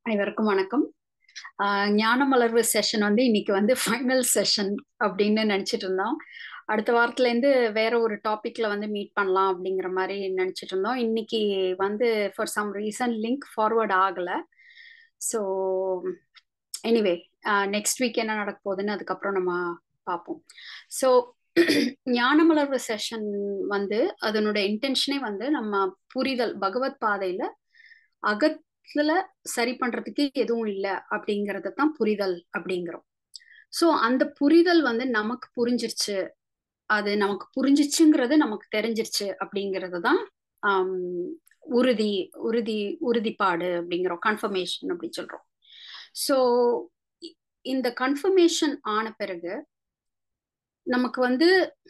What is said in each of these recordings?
அனைவருக்கும் வணக்கம் ஆஹ் ஞான மலர்வு செஷன் வந்து இன்னைக்கு வந்து ஃபைனல் செஷன் அப்படின்னு நினைச்சிட்டு இருந்தோம் அடுத்த வாரத்துல இருந்து வேற ஒரு டாபிக்ல வந்து மீட் பண்ணலாம் அப்படிங்கிற மாதிரி நினைச்சிட்டு இருந்தோம் இன்னைக்கு வந்து for some reason link forward ஆகல ஸோ எனிவே நெக்ஸ்ட் வீக் என்ன நடக்க போகுதுன்னு அதுக்கப்புறம் நம்ம பார்ப்போம் ஸோ ஞானமலர்வு செஷன் வந்து அதனோட இன்டென்ஷனே வந்து நம்ம புரிதல் பகவத் பாதையில அகத்துல சரி பண்றதுக்கு எதுவும் இல்லை அப்படிங்கறத தான் புரிதல் அப்படிங்கிறோம் ஸோ அந்த புரிதல் வந்து நமக்கு புரிஞ்சிருச்சு அது நமக்கு புரிஞ்சிச்சுங்கிறது நமக்கு தெரிஞ்சிருச்சு அப்படிங்கிறது தான் உறுதி உறுதி உறுதிப்பாடு அப்படிங்கிறோம் கன்ஃபர்மேஷன் அப்படி சொல்றோம் ஸோ இந்த கன்ஃபர்மேஷன் ஆன பிறகு நமக்கு வந்து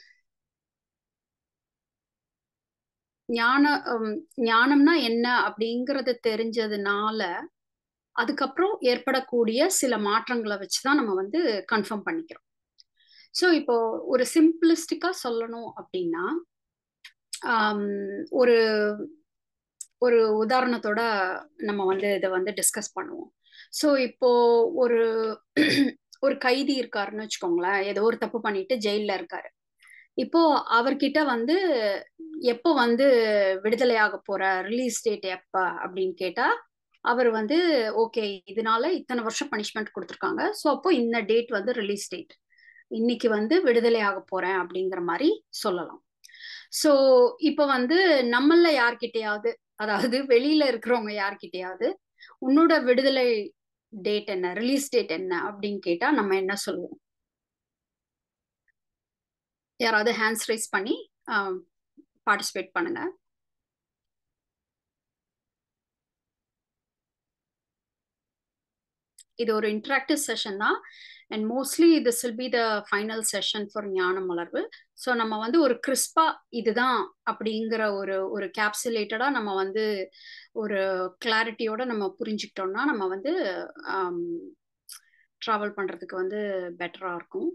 ஞான ஞானம்னா என்ன அப்படிங்கறது தெரிஞ்சதுனால அதுக்கப்புறம் ஏற்படக்கூடிய சில மாற்றங்களை வச்சுதான் நம்ம வந்து கன்ஃபார்ம் பண்ணிக்கிறோம் ஸோ இப்போ ஒரு சிம்பிளிஸ்டிக்கா சொல்லணும் அப்படின்னா ஒரு ஒரு உதாரணத்தோட நம்ம வந்து இதை வந்து டிஸ்கஸ் பண்ணுவோம் ஸோ இப்போ ஒரு ஒரு கைதி இருக்காருன்னு வச்சுக்கோங்களேன் ஏதோ ஒரு தப்பு பண்ணிட்டு ஜெயில இருக்காரு இப்போ அவர்கிட்ட வந்து எப்போ வந்து விடுதலை ஆக போற ரிலீஸ் டேட் எப்ப அப்படின்னு கேட்டா அவர் வந்து ஓகே இதனால இத்தனை வருஷம் பனிஷ்மெண்ட் கொடுத்துருக்காங்க ஸோ அப்போ இந்த டேட் வந்து ரிலீஸ் டேட் இன்னைக்கு வந்து விடுதலை ஆக போறேன் அப்படிங்கிற மாதிரி சொல்லலாம் ஸோ இப்போ வந்து நம்மள யார்கிட்டயாவது அதாவது வெளியில இருக்கிறவங்க யார்கிட்டயாவது உன்னோட விடுதலை டேட் என்ன ரிலீஸ் டேட் என்ன அப்படின்னு கேட்டா நம்ம என்ன சொல்லுவோம் யாராவது ஹேண்ட்ஸ் ரைஸ் பண்ணி பார்ட்டிசிபேட் பண்ணுங்க இது ஒரு இன்டராக்டிவ் செஷன் தான் and mostly this will be the final session for Gnana Malarvu so நம்ம வந்து ஒரு கிறிஸ்பா இதுதான் அப்படிங்கிற ஒரு ஒரு கேப்சுலேட்டடா நம்ம வந்து ஒரு கிளாரிட்டியோட நம்ம புரிஞ்சுக்கிட்டோம்னா நம்ம வந்து ட்ராவல் பண்றதுக்கு வந்து பெட்டரா இருக்கும்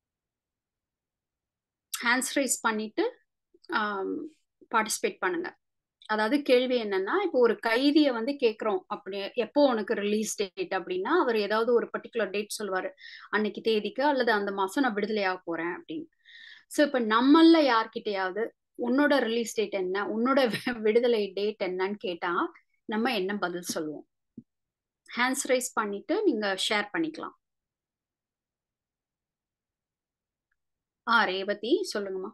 ஹேண்ட்ஸ் ரைஸ் பண்ணிட்டு பார்ட்டிசிபேட் பண்ணுங்க அதாவது கேள்வி என்னன்னா இப்போ ஒரு கைதியை வந்து கேட்குறோம் அப்படி எப்போ உனக்கு ரிலீஸ் டேட் அப்படின்னா அவர் ஏதாவது ஒரு பர்டிகுலர் டேட் சொல்லுவாரு அன்னைக்கு தேதிக்கு அல்லது அந்த மாசம் நான் விடுதலையாக போறேன் அப்படின்னு ஸோ இப்போ நம்மள யார்கிட்டயாவது உன்னோட ரிலீஸ் டேட் என்ன உன்னோட விடுதலை டேட் என்னன்னு கேட்டா நம்ம என்ன பதில் சொல்லுவோம் ஹேண்ட்ஸ் ரைஸ் பண்ணிட்டு நீங்க ஷேர் பண்ணிக்கலாம் ஆ ரேவதி சொல்லுங்கம்மா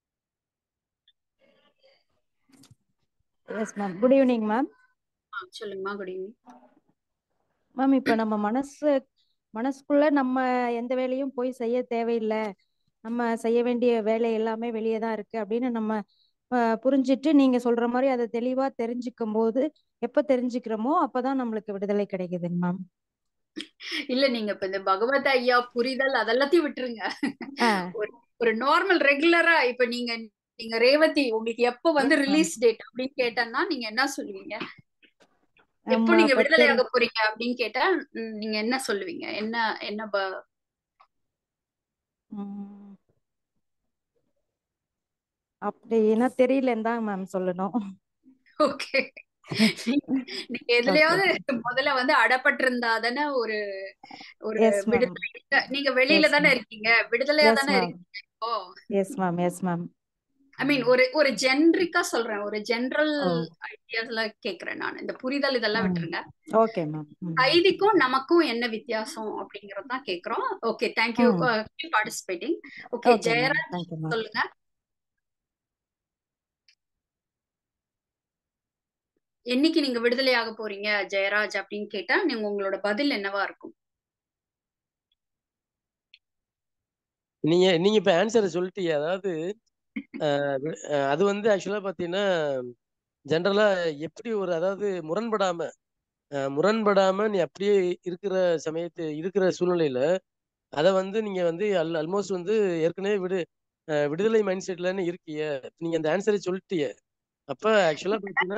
yes ma'am good evening ma'am சொல்லுங்கம்மா குட் ஈவினிங் மேம் இப்போ நம்ம மனசு மனசுக்குள்ள நம்ம எந்த வேலையும் போய் செய்ய தேவையில்லை நம்ம செய்ய வேண்டிய வேலை எல்லாமே வெளியே தான் இருக்கு அப்படின்னு நம்ம புரிஞ்சிட்டு நீங்க சொல்ற மாதிரி அதை தெளிவா தெரிஞ்சுக்கும் போது எப்ப தெரிஞ்சுக்கிறோமோ அப்பதான் நம்மளுக்கு விடுதலை கிடைக்குதுங்க மேம் இல்ல நீங்க இப்ப இந்த பகவத் ஐயா புரிதல் அதெல்லாத்தையும் விட்டுருங்க ஒரு நார்மல் ரெகுலரா இப்ப நீங்க நீங்க ரேவதி உங்களுக்கு எப்ப வந்து ரிலீஸ் டேட் அப்படின்னு கேட்டேன்னா நீங்க என்ன சொல்லுவீங்க எப்போ நீங்க விடுதலை ஆக போறீங்க அப்படின்னு கேட்டா நீங்க என்ன சொல்லுவீங்க என்ன என்ன அப்படின்னா தெரியலன்னு தான் மேம் சொல்லணும் ஓகே நீங்க எதுலயாவது முதல்ல வந்து அடப்பட்டிருந்தா தானே ஒரு ஒரு விடுதலை நீங்க வெளியில தானே இருக்கீங்க விடுதலையா தானே இருக்கீங்க இப்போ yes ma'am yes ma'am I mean ஒரு ஒரு ஜென்ரிக்கா சொல்றேன் ஒரு ஜென்ரல் ஐடியாஸ்ல கேக்குறேன் நான் இந்த புரிதல் இதெல்லாம் விட்டுருங்க ஓகே மேம் கைதிக்கும் நமக்கும் என்ன வித்தியாசம் அப்படிங்கறது தான் கேக்குறோம் okay thank you participating okay Jayaraj சொல்லுங்க என்னைக்கு நீங்க விடுதலையாக போறீங்க ஜெயராஜ் அப்படின்னு கேட்டா நீங்க உங்களோட பதில் என்னவா இருக்கும் நீங்க நீங்க இப்ப ஆன்சரை சொல்லிட்டீங்க அதாவது அது வந்து ஆக்சுவலா பாத்தீங்கன்னா ஜென்ரலா எப்படி ஒரு அதாவது முரண்படாம முரண்படாம நீ அப்படியே இருக்கிற சமயத்து இருக்கிற சூழ்நிலையில அதை வந்து நீங்க வந்து அல் ஆல்மோஸ்ட் வந்து ஏற்கனவே விடு விடுதலை மைண்ட் செட்லன்னு இருக்கிய நீங்க அந்த ஆன்சரை சொல்லிட்டீங்க அப்ப ஆக்சுவலா பாத்தீங்கன்னா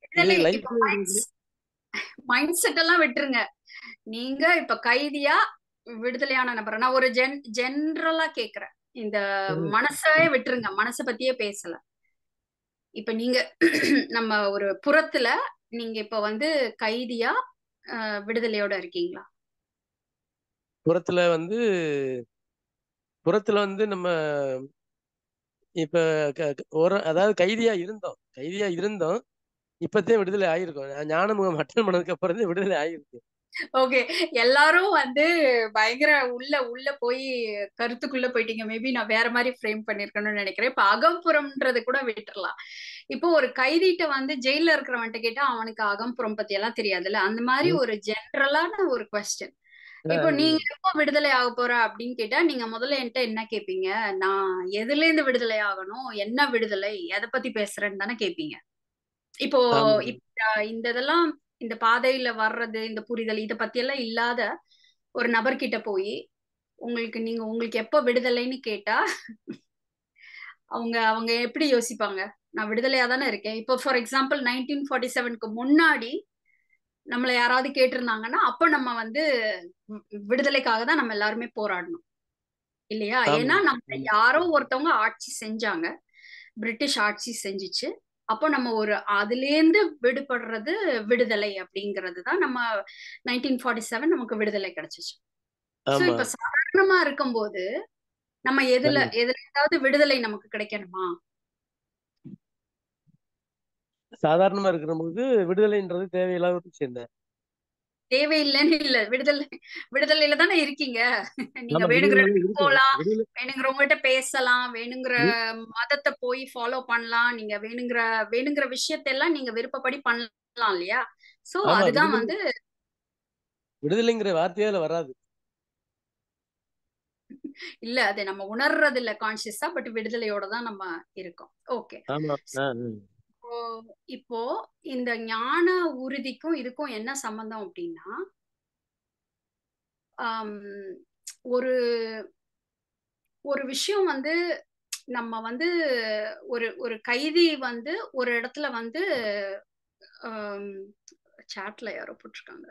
மைண்ட் செட் எல்லாம் விட்டுருங்க நீங்க இப்ப கைதியா விடுதலையான நபர் நான் ஒரு ஜென் ஜென்ரலா கேக்குறேன் இந்த மனசே விட்டுருங்க மனச பத்தியே பேசல இப்ப நீங்க நம்ம ஒரு புறத்துல நீங்க இப்ப வந்து கைதியா அஹ், விடுதலையோட இருக்கீங்களா புறத்துல வந்து புறத்துல வந்து நம்ம இப்ப க- க- ஒரு அதாவது கைதியா இருந்தோம் கைதியா இருந்தோம் இப்பத்தே விடுதலை ஆயிருக்கோம் நான் ஞானமுகம் அட்டன் பண்ணதுக்கு அப்புறம் தான் விடுதலை ஆயிருக்கு ஓகே எல்லாரும் வந்து பயங்கர உள்ள உள்ள போய் கருத்துக்குள்ள போயிட்டீங்க மேபி நான் வேற மாதிரி ஃப்ரேம் பண்ணிருக்கணும்னு நினைக்கிறேன் இப்ப அகம்புறம்ன்றது கூட விட்டுறலாம் இப்போ ஒரு கைதிட்ட வந்து ஜெயில இருக்கிறவன்ட்ட கேட்டா அவனுக்கு அகம்புறம் பத்தி எல்லாம் தெரியாதுல்ல அந்த மாதிரி ம். ஒரு ஜென்ரலான ஒரு கொஸ்டின் இப்போ நீங்க எப்போ விடுதலை ஆக போற அப்படின்னு கேட்டா நீங்க முதல்ல என்கிட்ட என்ன கேட்பீங்க நான் எதுல இருந்து விடுதலை ஆகணும் என்ன விடுதலை எதை பத்தி பேசுறேன்னு தானே கேட்பீங்க இப்போ ஆமா இப்ப இந்த இதெல்லாம் இந்த பாதையில வர்றது இந்த புரிதல் இத பத்தி எல்லாம் இல்லாத ஒரு நபர்கிட்ட போய் உங்களுக்கு நீங்க உங்களுக்கு எப்ப விடுதலைன்னு கேட்டா அவங்க அவங்க எப்படி யோசிப்பாங்க நான் விடுதலையா தானே இருக்கேன் இப்போ ஃபார் எக்ஸாம்பிள் நைன்டீன் ஃபார்ட்டி செவனுக்கு முன்னாடி நம்மள யாராவது கேட்டிருந்தாங்கன்னா அப்ப நம்ம வந்து வி- விடுதலைக்காக தான் நம்ம எல்லாருமே போராடணும் இல்லையா ஆமா ஏன்னா நம்ம ஆமா யாரோ ஒருத்தவங்க ஆட்சி செஞ்சாங்க பிரிட்டிஷ் ஆட்சி செஞ்சுச்சு அப்போ நம்ம ஒரு அதுலேருந்து விடுபடுறது விடுதலை அப்படிங்கிறது தான் நம்ம நைன்டீன் ஃபார்ட்டி செவன் நமக்கு விடுதலை கிடைச்சிச்சு ஸோ ஆமா இப்ப சாதாரணமா இருக்கும்போது நம்ம எதுல ஆமா. எதுல ஏதாவது விடுதலை நமக்கு கிடைக்கணுமா சாதாரணமா இருக்கிற போது விடுதலைன்றது தேவையில்லாத ஒரு விஷயம் தான் தேவையில்லைன்னு இல்ல விடுதலை விடுதலையில தானே இருக்கீங்க நீங்க ஆமா வேணுங்கிற விடுதலை இடத்துக்கு இருக்கு போலாம் விடுதலை வேணுங்கிறவங்ககிட்ட பேசலாம் வேணுங்கிற வி- மதத்தை போய் ஃபாலோ பண்ணலாம் நீங்க வேணுங்கிற வேணுங்கிற விஷயத்தெல்லாம் நீங்க விருப்பப்படி பண்ணலாம் இல்லையா சோ ஆமா அதுதான் விடுதலை வந்து விடுதலைங்கிற வார்த்தையால வராது இல்ல அது நம்ம உணர்றது இல்ல கான்சியஸா பட் விடுதலையோட தான் நம்ம இருக்கோம் ஓகே ஆமா ஆ, ஆ. இப்போ இப்போ இந்த ஞான உறுதிக்கும் இதுக்கும் என்ன சம்பந்தம் அப்படின்னா ஆம், ஒரு ஒரு விஷயம் வந்து நம்ம வந்து ஒரு ஒரு கைதி வந்து ஒரு இடத்துல வந்து சாட்ல யாரோ போட்டிருக்காங்க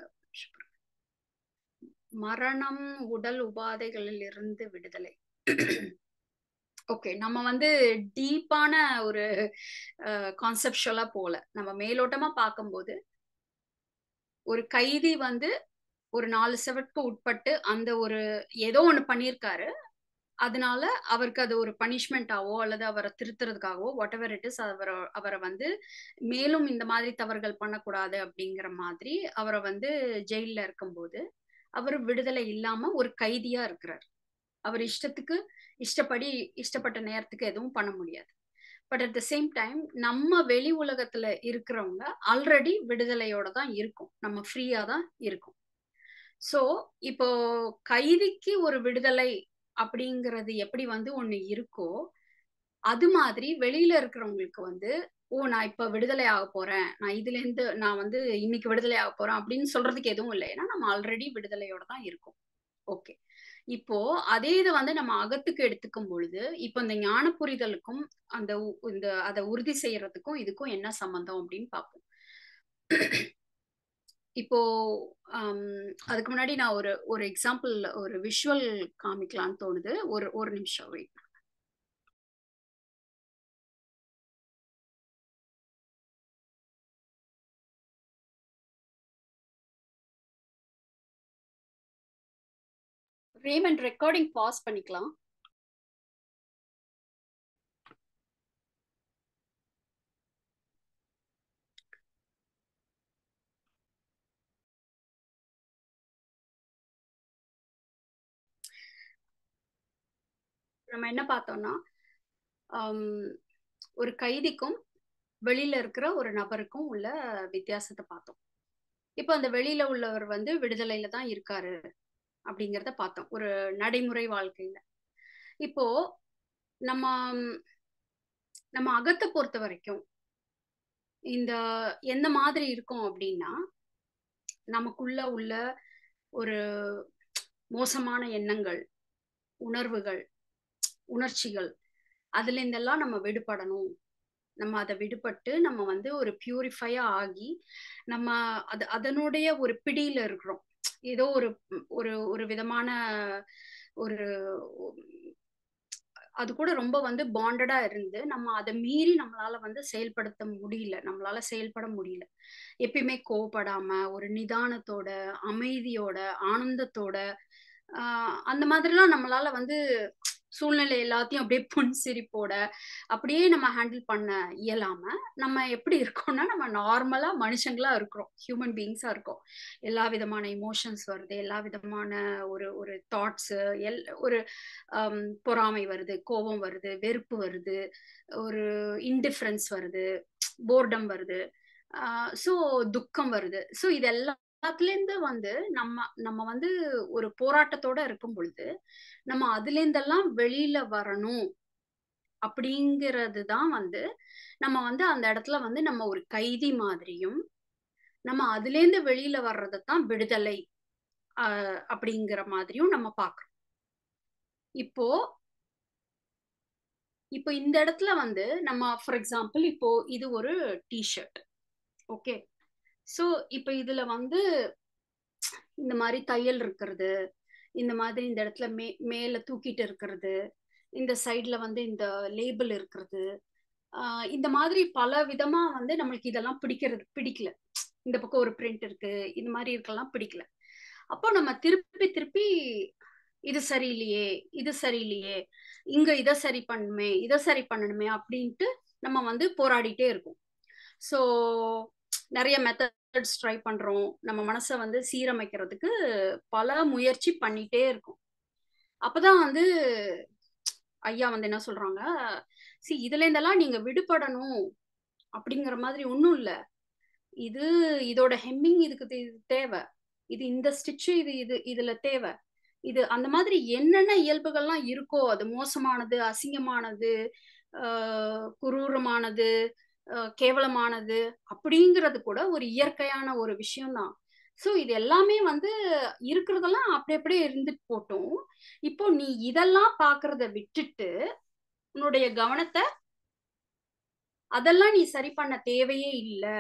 மரணம் உடல் உபாதைகளில் இருந்து விடுதலை ஓகே நம்ம வந்து டீப்பான ஒரு கான்செப்டுவலா போல நம்ம மேலோட்டமா பார்க்கும்போது ஒரு கைதி வந்து ஒரு நாலு செவட்டுக்கு உட்பட்டு அந்த ஒரு ஏதோ ஒண்ணு பண்ணியிருக்காரு அதனால அவருக்கு அது ஒரு பனிஷ்மெண்ட்டாவோ அல்லது அவரை திருத்துறதுக்காகவோ வாட் எவர் இட் இஸ் அவரை அவரை வந்து மேலும் இந்த மாதிரி தவறுகள் பண்ணக்கூடாது அப்படிங்கிற மாதிரி அவரை வந்து ஜெயில இருக்கும்போது அவர் விடுதலை இல்லாம ஒரு கைதியா இருக்கிறார் அவர் இஷ்டத்துக்கு இஷ்டப்படி இஷ்டப்பட்ட நேரத்துக்கு எதுவும் பண்ண முடியாது but at the same time நம்ம வெளி உலகத்துல இருக்கிறவங்க ஆல்ரெடி விடுதலையோட தான் இருக்கும் நம்ம ஃப்ரீயா தான் இருக்கும் ஸோ இப்போ கைதிக்கு ஒரு விடுதலை அப்படிங்கிறது எப்படி வந்து ஒண்ணு இருக்கோ அது மாதிரி வெளியில இருக்கிறவங்களுக்கு வந்து ஓ நான் இப்ப விடுதலை ஆக போறேன் நான் இதுல இருந்து நான் வந்து இன்னைக்கு விடுதலை ஆக போறேன் அப்படின்னு சொல்றதுக்கு எதுவும் இல்லை ஏன்னா நம்ம ஆல்ரெடி விடுதலையோட தான் இருக்கோம் ஓகே இப்போ அதே இதை வந்து நம்ம அகத்துக்கு எடுத்துக்கும் பொழுது இப்போ இந்த ஞான புரிதலுக்கும் அந்த இந்த அதை உறுதி செய்யறதுக்கும் இதுக்கும் என்ன சம்பந்தம் அப்படின்னு பார்ப்போம் இப்போ அதுக்கு முன்னாடி நான் ஒரு ஒரு எக்ஸாம்பிள் ஒரு விஷுவல் காமிக்கலான்னு தோணுது ஒரு ஒரு நிமிஷம் வெயிட் ரேமன் ரெக்கார்டிங் பாஸ் பண்ணிக்கலாம் நம்ம என்ன பார்த்தோம்னா ஒரு கைதிக்கும் வெளியில இருக்கிற ஒரு நபருக்கும் உள்ள வித்தியாசத்தை பார்த்தோம் இப்போ அந்த வெளியில உள்ளவர் வந்து விடுதலையில தான் இருக்காரு அப்படிங்கிறத பார்த்தோம் ஒரு நடைமுறை வாழ்க்கையில இப்போ நம்ம நம்ம அகத்தை பொறுத்த வரைக்கும் இந்த எந்த மாதிரி இருக்கும் அப்படின்னா நமக்குள்ள உள்ள ஒரு மோசமான எண்ணங்கள் உணர்வுகள் உணர்ச்சிகள் அதுல இருந்தெல்லாம் நம்ம விடுபடணும் நம்ம அதை விடுபட்டு நம்ம வந்து ஒரு பியூரிஃபையா ஆகி நம்ம அது அதனுடைய ஒரு பிடியில இருக்கிறோம் ஏதோ ஒரு ஒரு ஒரு விதமான ஒரு அது கூட ரொம்ப வந்து பாண்டடா இருந்து நம்ம அதை மீறி நம்மளால வந்து செயல்படுத்த முடியல நம்மளால செயல்பட முடியல எப்பயுமே கோவப்படாம ஒரு நிதானத்தோட அமைதியோட ஆனந்தத்தோட ஆஹ் அந்த மாதிரிலாம் நம்மளால வந்து சூழ்நிலை எல்லாத்தையும் அப்படியே புன் சிரிப்போட அப்படியே நம்ம ஹேண்டில் பண்ண இயலாம நம்ம எப்படி இருக்கோம்னா நம்ம நார்மலா மனுஷங்களா இருக்கிறோம் ஹியூமன் பீயிங்ஸா இருக்கோம் எல்லா விதமான இமோஷன்ஸ் வருது எல்லா விதமான ஒரு ஒரு தாட்ஸ் எல் ஒரு பொறாமை வருது கோபம் வருது வெறுப்பு வருது ஒரு இன்டிஃபரன்ஸ் வருது போர்டம் வருது ஸோ துக்கம் வருது ஸோ இதெல்லாம் எல்லாத்துலேருந்து வந்து நம்ம நம்ம வந்து ஒரு போராட்டத்தோட இருக்கும் பொழுது நம்ம அதுலேருந்தெல்லாம் வெளியில வரணும் அப்படிங்கிறது தான் வந்து நம்ம வந்து அந்த இடத்துல வந்து நம்ம ஒரு கைதி மாதிரியும் நம்ம அதுலேருந்து வெளியில வர்றது தான் விடுதலை ஆஹ் அப்படிங்கிற மாதிரியும் நம்ம பார்க்கறோம் இப்போ இப்போ இந்த இடத்துல வந்து நம்ம ஃபார் எக்ஸாம்பிள் இப்போ இது ஒரு டிஷர்ட் ஓகே ஸோ இப்போ இதுல வந்து இந்த மாதிரி தையல் இருக்கிறது இந்த மாதிரி இந்த இடத்துல மே மேல தூக்கிட்டு இருக்கிறது இந்த சைட்ல வந்து இந்த லேபிள் இருக்கிறது ஆஹ் இந்த மாதிரி பல விதமா வந்து நம்மளுக்கு இதெல்லாம் பிடிக்கிறது பிடிக்கல இந்த பக்கம் ஒரு பிரிண்ட் இருக்கு இந்த மாதிரி இருக்கலாம் பிடிக்கல அப்போ நம்ம திருப்பி திருப்பி இது சரியில்லையே இது சரியில்லையே இங்க இதை சரி பண்ணுமே இதை சரி பண்ணணுமே அப்படின்ட்டு நம்ம வந்து போராடிட்டே இருக்கோம் ஸோ நிறைய மெத்தட்ஸ் ட்ரை பண்றோம் நம்ம மனசை வந்து சீரமைக்கிறதுக்கு பல முயற்சி பண்ணிட்டே இருக்கோம் அப்பதான் வந்து ஐயா வந்து என்ன சொல்றாங்க சி இதுல இருந்தெல்லாம் நீங்க விடுபடணும் அப்படிங்கிற மாதிரி ஒன்றும் இல்லை இது இதோட ஹெம்மிங் இதுக்கு தேவை இது இந்த ஸ்டிச்சு இது இது இதுல தேவை இது அந்த மாதிரி என்னென்ன இயல்புகள்லாம் இருக்கோ அது மோசமானது அசிங்கமானது குரூரமானது கேவலமானது அப்படிங்கிறது கூட ஒரு இயற்கையான ஒரு விஷயம்தான் ஸோ இது எல்லாமே வந்து இருக்கிறதெல்லாம் அப்படி அப்படியே இருந்துட்டு போட்டோம் இப்போ நீ இதெல்லாம் பாக்குறத விட்டுட்டு உன்னுடைய கவனத்தை அதெல்லாம் நீ சரி பண்ண தேவையே இல்லை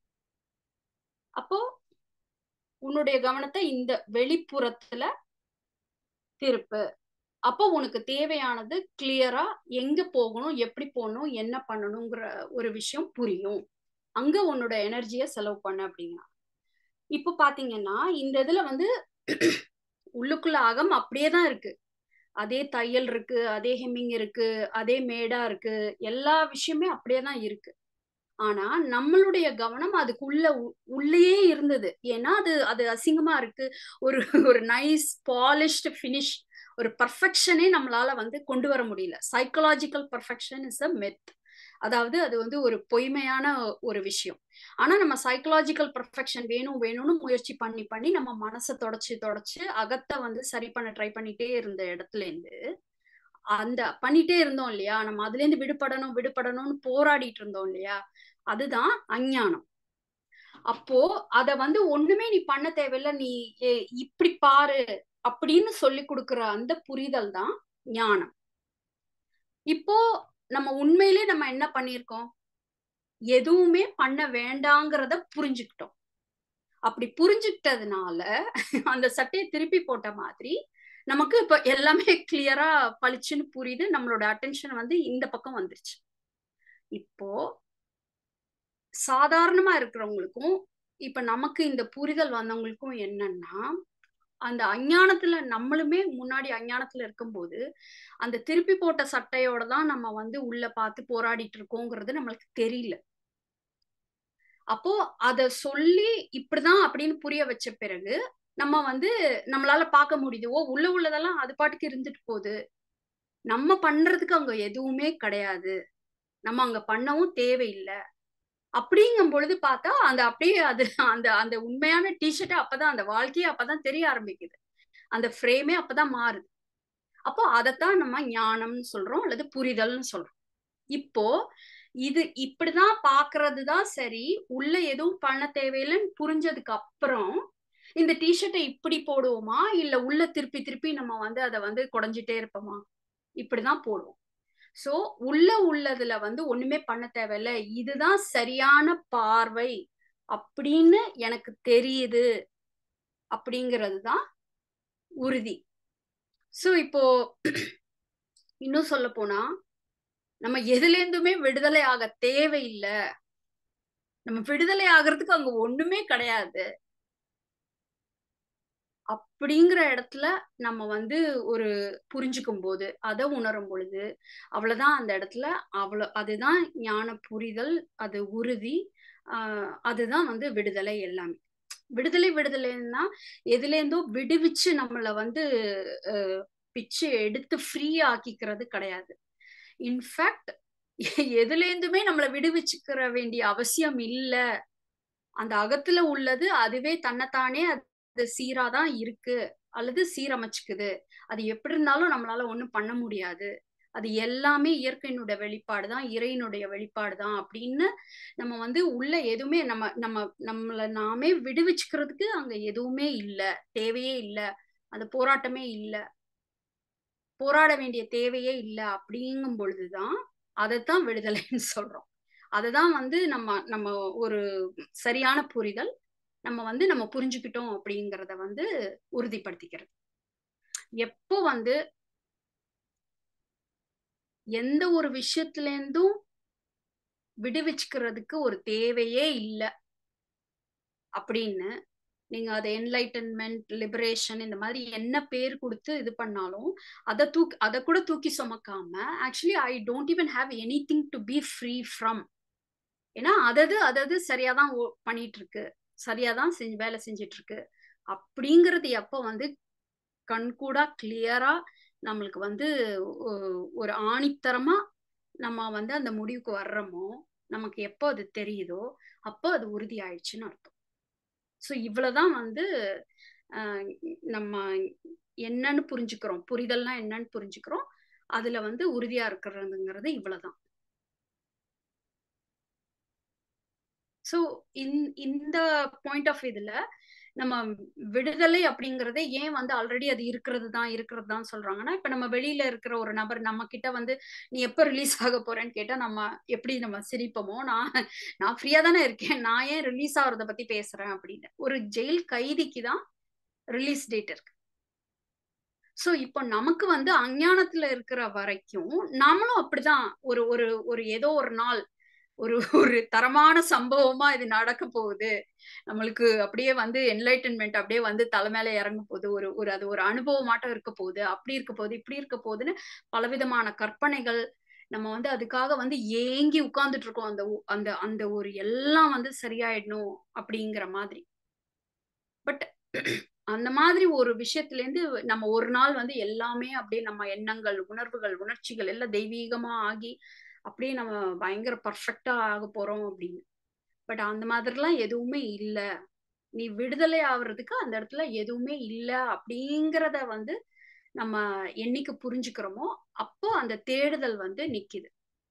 அப்போ உன்னுடைய கவனத்தை இந்த வெளிப்புறத்துல திருப்பு அப்போ உனக்கு தேவையானது கிளியரா எங்க போகணும் எப்படி போகணும் என்ன பண்ணணுங்கிற ஒரு விஷயம் புரியும் அங்க உன்னோட எனர்ஜியை செலவு பண்ண அப்படின்னா இப்போ பாத்தீங்கன்னா இந்த இதுல வந்து உள்ளுக்குள்ள அகம் அப்படியே தான் இருக்கு அதே தையல் இருக்கு அதே ஹெம்மிங் இருக்கு அதே மேடா இருக்கு எல்லா விஷயமே அப்படியே தான் இருக்கு ஆனா நம்மளுடைய கவனம் அதுக்குள்ள உள்ளேயே இருந்தது ஏன்னா அது அது அசிங்கமா இருக்கு ஒரு ஒரு நைஸ் பாலிஷ்டு ஃபினிஷ் ஒரு பர்ஃபெக்ஷனே நம்மளால வந்து கொண்டு வர முடியல psychological perfection is a myth அதாவது அது வந்து ஒரு பொய்மையான ஒரு விஷயம் ஆனா நம்ம சைக்கலாஜிக்கல் பர்ஃபெக்ஷன் வேணும் வேணும்னு முயற்சி பண்ணி பண்ணி நம்ம மனசை தொடச்சு தொடச்சு அகத்தை வந்து சரி பண்ண ட்ரை பண்ணிட்டே இருந்த இடத்துல இருந்து அந்த பண்ணிட்டே இருந்தோம் இல்லையா நம்ம அதுல இருந்து விடுபடணும் விடுபடணும்னு போராடிட்டு இருந்தோம் இல்லையா அதுதான் அஞ்ஞானம் அப்போ அத வந்து ஒண்ணுமே நீ பண்ண தேவையில்ல நீ இப்படி பாரு அப்படின்னு சொல்லி கொடுக்குற அந்த புரிதல் தான் ஞானம் இப்போ நம்ம உண்மையிலே நம்ம என்ன பண்ணிருக்கோம் எதுவுமே பண்ண வேண்டாங்கிறத புரிஞ்சுக்கிட்டோம் அப்படி புரிஞ்சுக்கிட்டதுனால அந்த சட்டையை திருப்பி போட்ட மாதிரி நமக்கு இப்ப எல்லாமே கிளியரா பளிச்சுன்னு புரியுது நம்மளோட அட்டென்ஷன் வந்து இந்த பக்கம் வந்துருச்சு இப்போ சாதாரணமா இருக்கிறவங்களுக்கும் இப்ப நமக்கு இந்த புரிதல் வந்தவங்களுக்கும் என்னன்னா அந்த அஞ்ஞானத்துல நம்மளுமே முன்னாடி அஞ்ஞானத்துல இருக்கும்போது அந்த திருப்பி போட்ட சட்டையோட தான் நம்ம வந்து உள்ள பார்த்து போராடிட்டு இருக்கோங்கிறது நம்மளுக்கு தெரியல அப்போ அத சொல்லி இப்படிதான் அப்படின்னு புரிய வச்ச பிறகு நம்ம வந்து நம்மளால பார்க்க முடியுது ஓ உள்ள உள்ளதெல்லாம் அது பாட்டுக்கு இருந்துட்டு போகுது நம்ம பண்றதுக்கு அங்க எதுவுமே கிடையாது நம்ம அங்க பண்ணவும் தேவையில்லை அப்படிங்கும் பொழுது பார்த்தா அந்த அப்படியே அது அந்த அந்த உண்மையான டிஷர்ட் அப்பதான் அந்த வாழ்க்கையே அப்பதான் தெரிய ஆரம்பிக்குது அந்த ஃப்ரேமே அப்பதான் மாறுது அப்போ அதைத்தான் நம்ம ஞானம்னு சொல்றோம் அல்லது புரிதல்னு சொல்றோம் இப்போ இது இப்படிதான் பாக்குறது தான் சரி உள்ள எதுவும் பண்ண தேவையில்லைன்னு புரிஞ்சதுக்கு அப்புறம் இந்த டிஷர்ட்டை இப்படி போடுவோமா இல்ல உள்ள திருப்பி திருப்பி நம்ம வந்து அதை வந்து குறைஞ்சிட்டே இருப்போமா இப்படிதான் போடுவோம் சோ உள்ள உள்ளதுல வந்து ஒண்ணுமே பண்ண தேவையில்ல இதுதான் சரியான பார்வை அப்படின்னு எனக்கு தெரியுது அப்படிங்கிறது தான் உறுதி சோ இப்போ இன்னும் சொல்ல போனா நம்ம எதுல இருந்துமே விடுதலை ஆக தேவையில்லை நம்ம விடுதலை ஆகிறதுக்கு அங்க ஒண்ணுமே கிடையாது அப்படிங்கிற இடத்துல நம்ம வந்து ஒரு புரிஞ்சுக்கும் போது அதை உணரும் பொழுது அவ்வளவுதான் அந்த இடத்துல அவ்வளவு அதுதான் ஞான புரிதல் அது உறுதி ஆஹ் அதுதான் வந்து விடுதலை எல்லாமே விடுதலை விடுதலைன்னா எதுல இருந்தோ விடுவிச்சு நம்மள வந்து பிச்சு எடுத்து ஃப்ரீ ஆக்கிக்கிறது கிடையாது இன்ஃபேக்ட் எதுல இருந்துமே நம்மளை விடுவிச்சுக்கிற வேண்டிய அவசியம் இல்ல அந்த அகத்துல உள்ளது அதுவே தன்னைத்தானே அது சீராதான் இருக்கு அல்லது சீரமைச்சுக்குது அது எப்படி இருந்தாலும் நம்மளால ஒண்ணும் பண்ண முடியாது அது எல்லாமே இயற்கையினுடைய வெளிப்பாடு தான் இறையினுடைய வெளிப்பாடு தான் அப்படின்னு நம்ம வந்து உள்ள எதுவுமே நம்ம நம்ம நம்மளை நாமே விடுவிச்சுக்கிறதுக்கு அங்க எதுவுமே இல்லை தேவையே இல்லை அந்த போராட்டமே இல்லை போராட வேண்டிய தேவையே இல்லை அப்படிங்கும் பொழுதுதான் அதைத்தான் விடுதலைன்னு சொல்றோம் அததான் வந்து நம்ம நம்ம ஒரு சரியான புரிதல் நம்ம வந்து நம்ம புரிஞ்சுக்கிட்டோம் அப்படிங்கிறத வந்து உறுதிப்படுத்திக்கிறது எப்போ வந்து எந்த ஒரு விஷயத்துல இருந்தும் விடுவிச்சுக்கிறதுக்கு ஒரு தேவையே இல்லை அப்படின்னு நீங்க அதை என்லைட்டன்மெண்ட் லிபரேஷன் இந்த மாதிரி என்ன பேர் கொடுத்து இது பண்ணாலும் அதை தூக்கி அதை கூட தூக்கி சுமக்காம actually I don't even have anything to be free from ஏன்னா அதது அதது சரியாதான் பண்ணிட்டு இருக்கு சரியாதான் செஞ்சு வேலை செஞ்சிட்டு இருக்கு அப்படிங்கிறது எப்போ வந்து கண்கூடா கிளியரா நம்மளுக்கு வந்து ஒரு ஆணித்தரமா நம்ம வந்து அந்த முடிவுக்கு வர்றோமோ நமக்கு எப்போ அது தெரியுதோ அப்போ அது உறுதி ஆயிடுச்சுன்னு அர்த்தம் ஸோ இவ்வளவுதான் வந்து நம்ம என்னன்னு புரிஞ்சுக்கிறோம் புரிதல்னா என்னன்னு புரிஞ்சுக்கிறோம் அதுல வந்து உறுதியா இருக்கிறதுங்கிறது இவ்வளவுதான் ஸோ இந்த பாயிண்ட் ஆஃப் இதுல நம்ம விடுதலை அப்படிங்கறதே ஏன் வந்து ஆல்ரெடி அது இருக்கிறது தான் இருக்கிறது தான் சொல்றாங்கன்னா இப்ப நம்ம வெளியில இருக்கிற ஒரு நபர் நம்ம கிட்ட வந்து நீ எப்ப ரிலீஸ் ஆக போறேன்னு கேட்டா நம்ம எப்படி நம்ம சிரிப்போமோ நான் நான் ஃப்ரீயா தானே இருக்கேன் நான் ஏன் ரிலீஸ் ஆகுறத பத்தி பேசுறேன் அப்படின்னு ஒரு ஜெயில் கைதிக்கு தான் ரிலீஸ் டேட் இருக்கு சோ இப்போ நமக்கு வந்து அஞ்ஞானத்துல இருக்கிற வரைக்கும் நாமளும் அப்படிதான் ஒரு ஒரு ஒரு ஏதோ ஒரு நாள் ஒரு ஒரு தரமான சம்பவமா இது நடக்க போகுது நம்மளுக்கு அப்படியே வந்து என்லைட்டன்மெண்ட் அப்படியே வந்து தலை மேல இறங்க போகுது ஒரு ஒரு அது ஒரு அனுபவமாட்டம் இருக்க போகுது அப்படி இருக்க போகுது இப்படி இருக்க போகுதுன்னு பலவிதமான கற்பனைகள் நம்ம வந்து அதுக்காக வந்து ஏங்கி உட்கார்ந்துட்டு இருக்கோம் அந்த அந்த அந்த ஒரு எல்லாம் வந்து சரியாயிடணும் அப்படிங்கிற மாதிரி பட் அந்த மாதிரி ஒரு விஷயத்துல இருந்து நம்ம ஒரு நாள் வந்து எல்லாமே அப்படியே நம்ம எண்ணங்கள் உணர்வுகள் உணர்ச்சிகள் எல்லாம் தெய்வீகமா ஆகி அப்படியே நம்ம பயங்கர பர்ஃபெக்டா ஆக போறோம் அப்படின்னு பட் அந்த மாதிரிலாம் எதுவுமே இல்ல நீ விடுதலை ஆகுறதுக்கு அந்த இடத்துல எதுவுமே இல்ல அப்படிங்கிறத வந்து நம்ம என்னைக்கு புரிஞ்சுக்கிறோமோ அப்போ அந்த தேடுதல் வந்து நிக்குது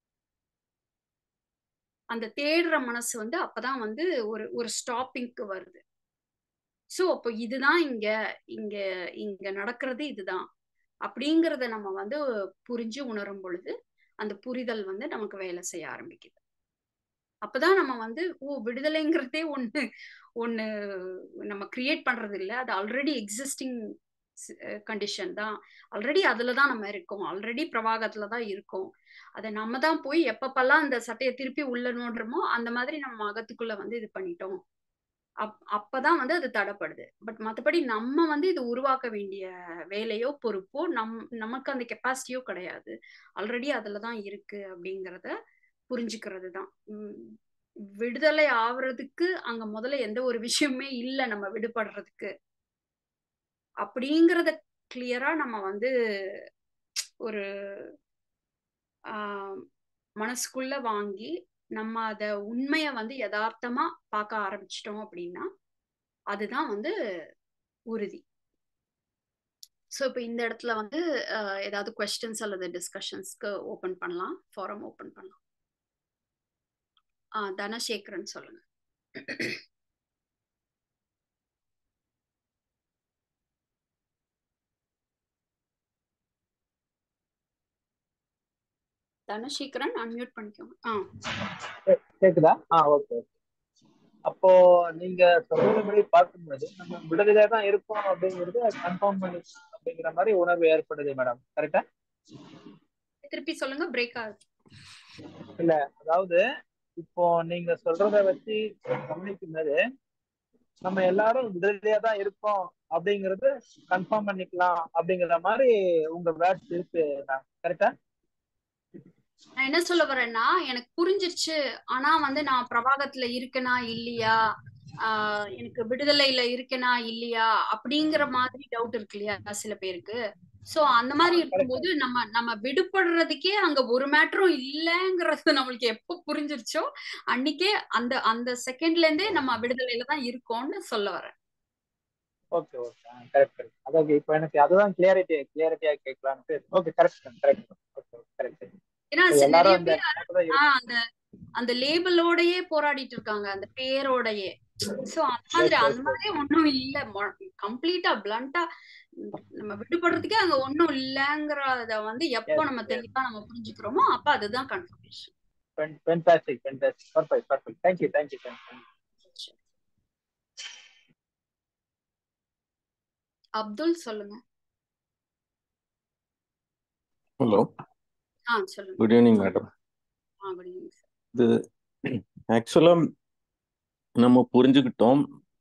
அந்த தேடுற மனசு வந்து அப்பதான் வந்து ஒரு ஒரு ஸ்டாப்பிங்க்கு வருது சோ அப்போ இதுதான் இங்க இங்க இங்க நடக்கிறது இதுதான் அப்படிங்கிறத நம்ம வந்து புரிஞ்சு உணரும் பொழுது அந்த புரிதல் வந்து நமக்கு வேலை செய்ய ஆரம்பிக்குது அப்பதான் நம்ம வந்து ஓ விடுதலைங்கிறதே ஒண்ணு ஒண்ணு நம்ம கிரியேட் பண்றது இல்லை அது ஆல்ரெடி எக்ஸிஸ்டிங் கண்டிஷன் தான் ஆல்ரெடி அதுல தான் நம்ம இருக்கோம் ஆல்ரெடி பிரவாகத்துல தான் இருக்கோம் அதை நம்ம தான் போய் எப்பப்பெல்லாம் அந்த சட்டையை திருப்பி உள்ள நோடுறோமோ அந்த மாதிரி நம்ம அகத்துக்குள்ள வந்து இது பண்ணிட்டோம் அப் அப்பதான் வந்து அது தடைப்படுது பட் மற்றபடி நம்ம வந்து இது உருவாக்க வேண்டிய வேலையோ பொறுப்போ நம் நமக்கு அந்த கெப்பாசிட்டியோ கிடையாது ஆல்ரெடி அதுல தான் இருக்கு அப்படிங்கிறத புரிஞ்சுக்கிறது தான் விடுதலை ஆவறதுக்கு அங்க முதல்ல எந்த ஒரு விஷயமே இல்லை நம்ம விடுபடுறதுக்கு அப்படிங்கிறத கிளியரா நம்ம வந்து ஒரு ஆஹ் மனசுக்குள்ள வாங்கி நம்ம அத உண்மைய வந்து யதார்த்தமா பார்க்க ஆரம்பிச்சிட்டோம் அப்படின்னா அதுதான் வந்து உறுதி ஸோ இப்போ இந்த இடத்துல வந்து ஏதாவது கொஸ்டின்ஸ் அல்லது டிஸ்கஷன்ஸ்க்கு ஓப்பன் பண்ணலாம் ஃபாரம் ஓப்பன் பண்ணலாம் ஆ தனசேகரன் சொல்லுங்க தனசேகரன் அன்மியூட் பண்ணிக்கோங்க ஆ கேக்குதா ஆ ஓகே அப்போ நீங்க சொல்றபடி பார்க்கும்போது நம்ம விடுதலை தான் இருக்கோம் அப்படிங்கிறது கன்ஃபார்ம் பண்ணி அப்படிங்கிற மாதிரி உணர்வு ஏற்படுது மேடம் கரெக்டா திருப்பி சொல்லுங்க பிரேக் ஆகுது இல்ல அதாவது இப்போ நீங்க சொல்றத வச்சு கவனிக்கும் போது நம்ம எல்லாரும் விடுதலையா தான் இருக்கோம் அப்படிங்கறது கன்ஃபார்ம் பண்ணிக்கலாம் அப்படிங்கிற மாதிரி உங்க வேர்ட்ஸ் இருக்கு கரெக்டா நான் என்ன சொல்ல வரேன்னா எனக்கு புரிஞ்சிருச்சு ஆனா வந்து நான் பிரபாகத்துல இருக்கேனா இல்லையா ஆஹ் எனக்கு விடுதலையில இருக்கேனா இல்லையா அப்படிங்கிற மாதிரி டவுட் இருக்கு இல்லையா சில பேருக்கு சோ அந்த மாதிரி இருக்கும்போது நம்ம நம்ம விடுபடுறதுக்கே அங்க ஒரு மேட்டரும் இல்லைங்கிறது நம்மளுக்கு எப்போ புரிஞ்சிருச்சோ அன்னைக்கே அந்த அந்த செகண்ட்ல இருந்தே நம்ம விடுதலையில தான் இருக்கோம்னு சொல்ல வரேன் ஓகே ஓகே கரெக்ட் கரெக்ட் அதாவது இப்போ எனக்கு அதுதான் கிளியாரிட்டி கிளியாரிட்டியா கேட்கலான்ட்டு okay correct correct okay correct ஏன்னா நிறைய எல்லாரும் அந்த பேர் ஆஹ் அந்த அந்த லேபிளோடயே போராடிட்டு இருக்காங்க அந்த பேரோடயே சோ அந்த மாதிரி அந்த மாதிரி ஒண்ணும் இல்ல கம்ப்ளீட்டா பிளண்டா நம்ம விடுபடுறதுக்கே அங்க ஒண்ணும் இல்லங்கிறத வந்து எப்போ நம்ம தெளிவா நம்ம புரிஞ்சுக்கிறோமோ அப்ப அதுதான் confirmation fantastic fantastic perfect perfect thank you thank you thank you Abdul சொல்லுங்க ஹலோ ஆ சொல்லுங்க குட் ஈவினிங் மேடம் ஆ குட் ஈவினிங் சார் இது ஆக்சுவலாக நம்ம புரிஞ்சுக்கிட்டோம்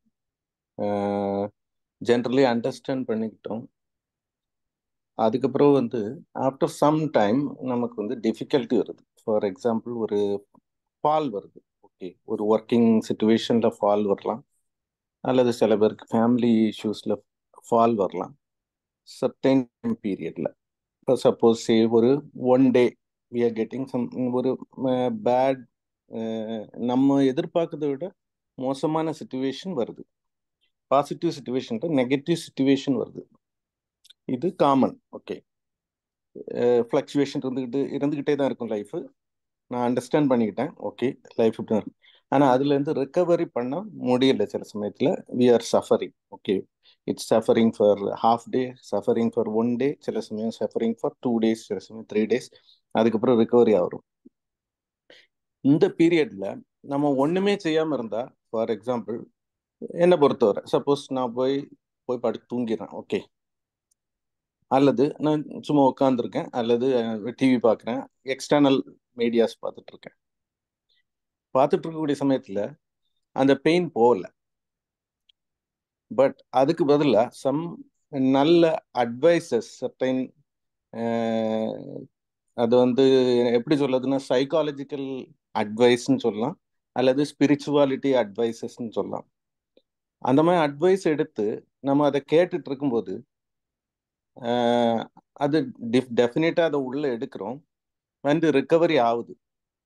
ஜென்ரலி அண்டர்ஸ்டாண்ட் பண்ணிக்கிட்டோம் அதுக்கப்புறம் வந்து ஆஃப்டர் சம் டைம் நமக்கு வந்து டிஃபிகல்ட்டி வருது ஃபார் எக்ஸாம்பிள் ஒரு ஃபால் வருது ஓகே ஒரு ஒர்க்கிங் சுச்சுவேஷனில் ஃபால் வரலாம் அல்லது சில பேருக்கு ஃபேமிலி இஷ்யூஸில் ஃபால் வரலாம் சர்டைன் பீரியடில் இப்போ சப்போஸ் சே ஒரு one day we are getting some ஒரு பேட் நம்ம எதிர்பார்க்கறதை விட மோசமான சுச்சுவேஷன் வருது பாசிட்டிவ் சுச்சுவேஷன் நெகட்டிவ் சுச்சுவேஷன் வருது இது காமன் ஓகே ஃப்ளக்சுவேஷன் இருந்துக்கிட்டு இருந்துக்கிட்டே தான் இருக்கும் லைஃபு நான் அண்டர்ஸ்டாண்ட் பண்ணிக்கிட்டேன் ஓகே லைஃப் இப்படி இருக்கும் ஆனால் அதுலேருந்து ரிக்கவரி பண்ண முடியல சில சமயத்தில் we are suffering okay it's suffering for half day suffering for one day சில சமயம் சஃபரிங் ஃபார் டூ டேஸ் சில சமயம் த்ரீ டேஸ் அதுக்கப்புறம் ரிக்கவரி ஆகும் இந்த பீரியடில் நம்ம ஒன்றுமே செய்யாமல் இருந்தால் ஃபார் எக்ஸாம்பிள் என்னை பொறுத்தவரை சப்போஸ் நான் போய் போய் படுத்து தூங்கிடுறேன் ஓகே அல்லது நான் சும்மா உட்காந்துருக்கேன் அல்லது டிவி பார்க்குறேன் எக்ஸ்டர்னல் மீடியாஸ் பார்த்துட்டு இருக்கேன் பார்த்துட்டு இருக்கக்கூடிய சமயத்தில் அந்த பெயின் போகல பட் அதுக்கு பதிலாக சம் நல்ல அட்வைசஸ் சர்டைன் அது வந்து எப்படி சொல்றதுன்னா சைக்காலஜிக்கல் அட்வைஸ்ன்னு சொல்லலாம் அல்லது ஸ்பிரிச்சுவாலிட்டி அட்வைசஸ்ன்னு சொல்லலாம் அந்த மாதிரி அட்வைஸ் எடுத்து நம்ம அதை கேட்டுட்டு இருக்கும்போது அது டிஃப் டெஃபினட்டாக அதை உள்ளே எடுக்கிறோம் வந்து ரிக்கவரி ஆகுது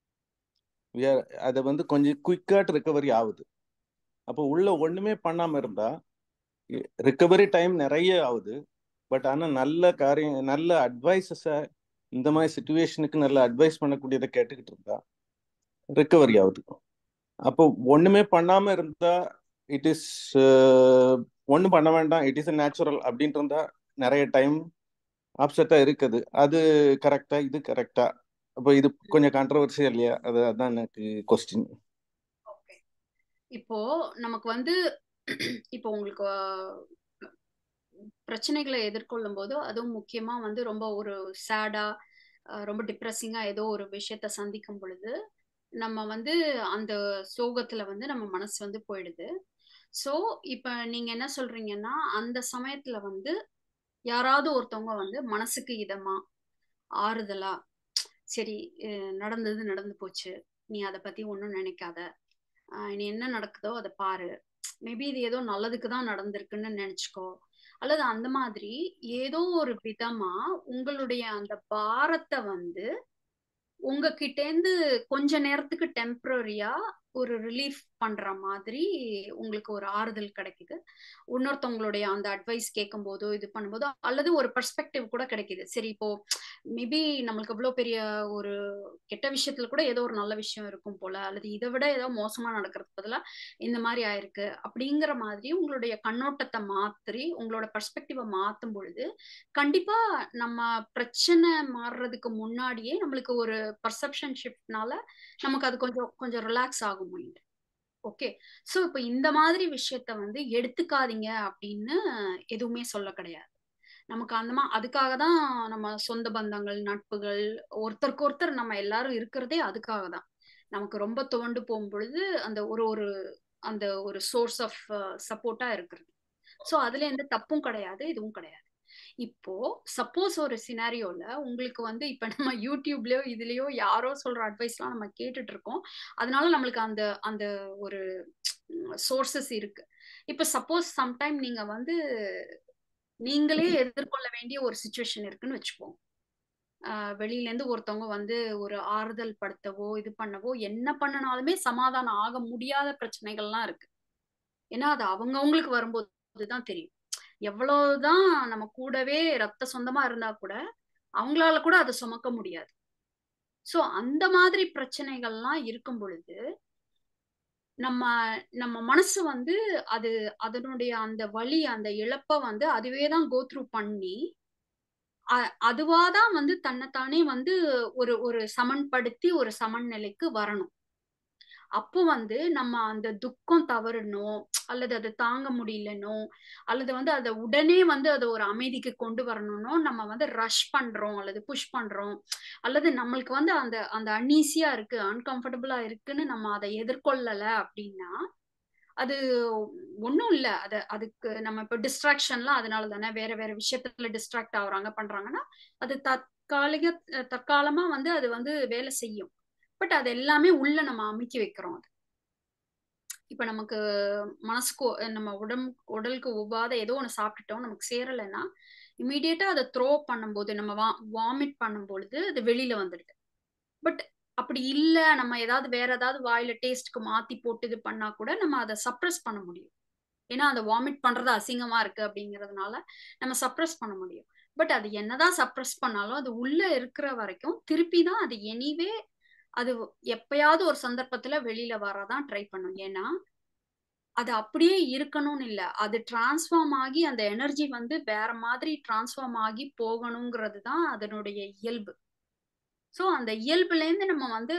அதை வந்து கொஞ்சம் குயிக்காட்டு ரிக்கவரி ஆகுது அப்போ உள்ள ஒன்றுமே பண்ணாமல் இருந்தால் ரிக்கவரி டைம் நிறைய ஆகுது பட் ஆனால் நல்ல காரியம் நல்ல அட்வைஸஸை இந்த மாதிரி சுச்சுவேஷனுக்கு நல்ல அட்வைஸ் பண்ணக்கூடியதை கேட்டுக்கிட்டு இருந்தா ரிக்கவரி ஆகுது அப்போ ஒன்றுமே பண்ணாமல் இருந்தா இட் இஸ் ஒன்றும் பண்ண வேண்டாம் இட் இஸ் நேச்சுரல் அப்படின்ட்டு இருந்தா நிறைய டைம் ஆப்செட்டாக இருக்குது அது கரெக்டா இது கரெக்டா அப்போ இது கொஞ்சம் கான்ட்ரவர்சியா இல்லையா அது அதான் எனக்கு கொஸ்டின் ஓகே இப்போ நமக்கு வந்து இப்போ உங்களுக்கு பிரச்சனைகளை எதிர்கொள்ளும் போது அதுவும் முக்கியமா வந்து ரொம்ப ஒரு சேடா ரொம்ப டிப்ரெசிங்கா ஏதோ ஒரு விஷயத்த சந்திக்கும் பொழுது நம்ம வந்து அந்த சோகத்துல வந்து நம்ம மனசு வந்து போயிடுது சோ இப்ப நீங்க என்ன சொல்றீங்கன்னா அந்த சமயத்துல வந்து யாராவது ஒருத்தவங்க வந்து மனசுக்கு இதமா ஆறுதலா சரி நடந்தது நடந்து போச்சு நீ அதை பத்தி ஒன்றும் நினைக்காத நீ என்ன நடக்குதோ அதை பாரு மேபி இது ஏதோ நல்லதுக்கு தான் நடந்திருக்குன்னு நினைச்சுக்கோ அல்லது அந்த மாதிரி ஏதோ ஒரு விதமா உங்களுடைய அந்த பாரத்தை வந்து உங்ககிட்டேந்து கொஞ்ச நேரத்துக்கு டெம்பரரியா ஒரு ரிலீஃப் பண்ற மாதிரி உங்களுக்கு ஒரு ஆறுதல் கிடைக்குது இன்னொருத்தவங்களுடைய அந்த அட்வைஸ் கேட்கும் போதோ இது பண்ணும்போதோ அல்லது ஒரு பர்ஸ்பெக்டிவ் கூட கிடைக்குது சரி இப்போ மேபி நம்மளுக்கு இவ்வளவு பெரிய ஒரு கெட்ட விஷயத்துல கூட ஏதோ ஒரு நல்ல விஷயம் இருக்கும் போல அல்லது இதை விட ஏதோ மோசமா நடக்கிறதுக்கு பதிலா இந்த மாதிரி ஆயிருக்கு அப்படிங்கிற மாதிரி உங்களுடைய கண்ணோட்டத்தை மாற்றி உங்களோட பர்ஸ்பெக்டிவை மாத்தும் பொழுது கண்டிப்பா நம்ம பிரச்சனை மாறுறதுக்கு முன்னாடியே நம்மளுக்கு ஒரு பர்செப்ஷன் ஷிஃப்ட்னால நமக்கு அது கொஞ்சம் கொஞ்சம் ரிலாக்ஸ் ஆகும் மைண்ட் ஓகே சோ இப்போ இந்த மாதிரி விஷயத்த வந்து எடுத்துக்காதீங்க அப்படின்னு எதுவுமே சொல்ல கிடையாது நமக்கு அந்த மா அதுக்காக தான் நம்ம சொந்த பந்தங்கள் நட்புகள் ஒருத்தருக்கு ஒருத்தர் நம்ம எல்லாரும் இருக்கிறதே அதுக்காக தான் நமக்கு ரொம்ப துவண்டு போகும் பொழுது அந்த ஒரு ஒரு அந்த ஒரு சோர்ஸ் ஆஃப் சப்போர்ட்டா இருக்கிறது ஸோ அதுல எந்த தப்பும் கிடையாது இதுவும் கிடையாது இப்போ சப்போஸ் ஒரு சினாரியோல உங்களுக்கு வந்து இப்ப நம்ம யூடியூப்லயோ இதுலயோ யாரோ சொல்ற அட்வைஸ்லாம் நம்ம கேட்டுட்டு இருக்கோம் அதனால நம்மளுக்கு அந்த அந்த ஒரு சோர்சஸ் இருக்கு இப்ப சப்போஸ் சம்டைம் நீங்க வந்து நீங்களே எதிர்கொள்ள வேண்டிய ஒரு சுச்சுவேஷன் இருக்குன்னு வச்சுப்போம் ஆஹ் வெளியில இருந்து ஒருத்தவங்க வந்து ஒரு ஆறுதல் படுத்தவோ இது பண்ணவோ என்ன பண்ணனாலுமே சமாதானம் ஆக முடியாத பிரச்சனைகள்லாம் இருக்கு ஏன்னா அது அவங்கவுங்களுக்கு வரும்போதுதான் தெரியும் எவ்வளவுதான் நம்ம கூடவே ரத்த சொந்தமா இருந்தா கூட அவங்களால கூட அதை சுமக்க முடியாது சோ அந்த மாதிரி பிரச்சனைகள்லாம் இருக்கும் பொழுது நம்ம நம்ம மனசு வந்து அது அதனுடைய அந்த வலி அந்த இழப்ப வந்து அதுவே தான் கோத்ரூ பண்ணி அதுவாதான் வந்து தன்னைத்தானே வந்து ஒரு ஒரு சமன்படுத்தி ஒரு சமநிலைக்கு வரணும் அப்போ வந்து நம்ம அந்த துக்கம் தவறணும் அல்லது அதை தாங்க முடியலனோ அல்லது வந்து அதை உடனே வந்து அதை ஒரு அமைதிக்கு கொண்டு வரணும்னோ நம்ம வந்து ரஷ் பண்றோம் அல்லது புஷ் பண்றோம் அல்லது நம்மளுக்கு வந்து அந்த அந்த அன்ஈஸியா இருக்கு அன்கம்ஃபர்டபுளா இருக்குன்னு நம்ம அதை எதிர்கொள்ளல அப்படின்னா அது ஒன்றும் இல்லை அது அதுக்கு நம்ம இப்போ டிஸ்ட்ராக்ஷன்லாம் அதனால தானே வேற வேற விஷயத்துல டிஸ்ட்ராக்ட் ஆகுறாங்க பண்றாங்கன்னா அது தற்காலிக தற்காலமா வந்து அது வந்து வேலை செய்யும் பட் அது எல்லாமே உள்ள நம்ம அமைக்கி வைக்கிறோம் அது இப்ப நமக்கு மனசுக்கு நம்ம உடம்பு உடலுக்கு ஒவ்வாத ஏதோ ஒன்று சாப்பிட்டுட்டோம் நமக்கு சேரலைன்னா இமீடியட்டா அதை த்ரோ பண்ணும்போது நம்ம வா வாமிட் பண்ணும்பொழுது அது வெளியில வந்துடுது பட் அப்படி இல்லை நம்ம ஏதாவது வேற ஏதாவது வாயில டேஸ்ட்க்கு மாத்தி போட்டு இது பண்ணா கூட நம்ம அதை சப்ரஸ் பண்ண முடியும் ஏன்னா அதை வாமிட் பண்றது அசிங்கமா இருக்கு அப்படிங்கிறதுனால நம்ம சப்ரஸ் பண்ண முடியும் பட் அது என்னதான் சப்ரஸ் பண்ணாலும் அது உள்ள இருக்கிற வரைக்கும் திருப்பி தான் அது எனிவே அது எப்பயாவது ஒரு சந்தர்ப்பத்துல வெளியில வரதான் ட்ரை பண்ணும் ஏன்னா அது அப்படியே இருக்கணும்னு இல்ல அது டிரான்ஸ்ஃபார்ம் ஆகி அந்த எனர்ஜி வந்து வேற மாதிரி டிரான்ஸ்ஃபார்ம் ஆகி போகணுங்கிறது தான் அதனுடைய இயல்பு ஸோ அந்த இயல்புல இருந்து நம்ம வந்து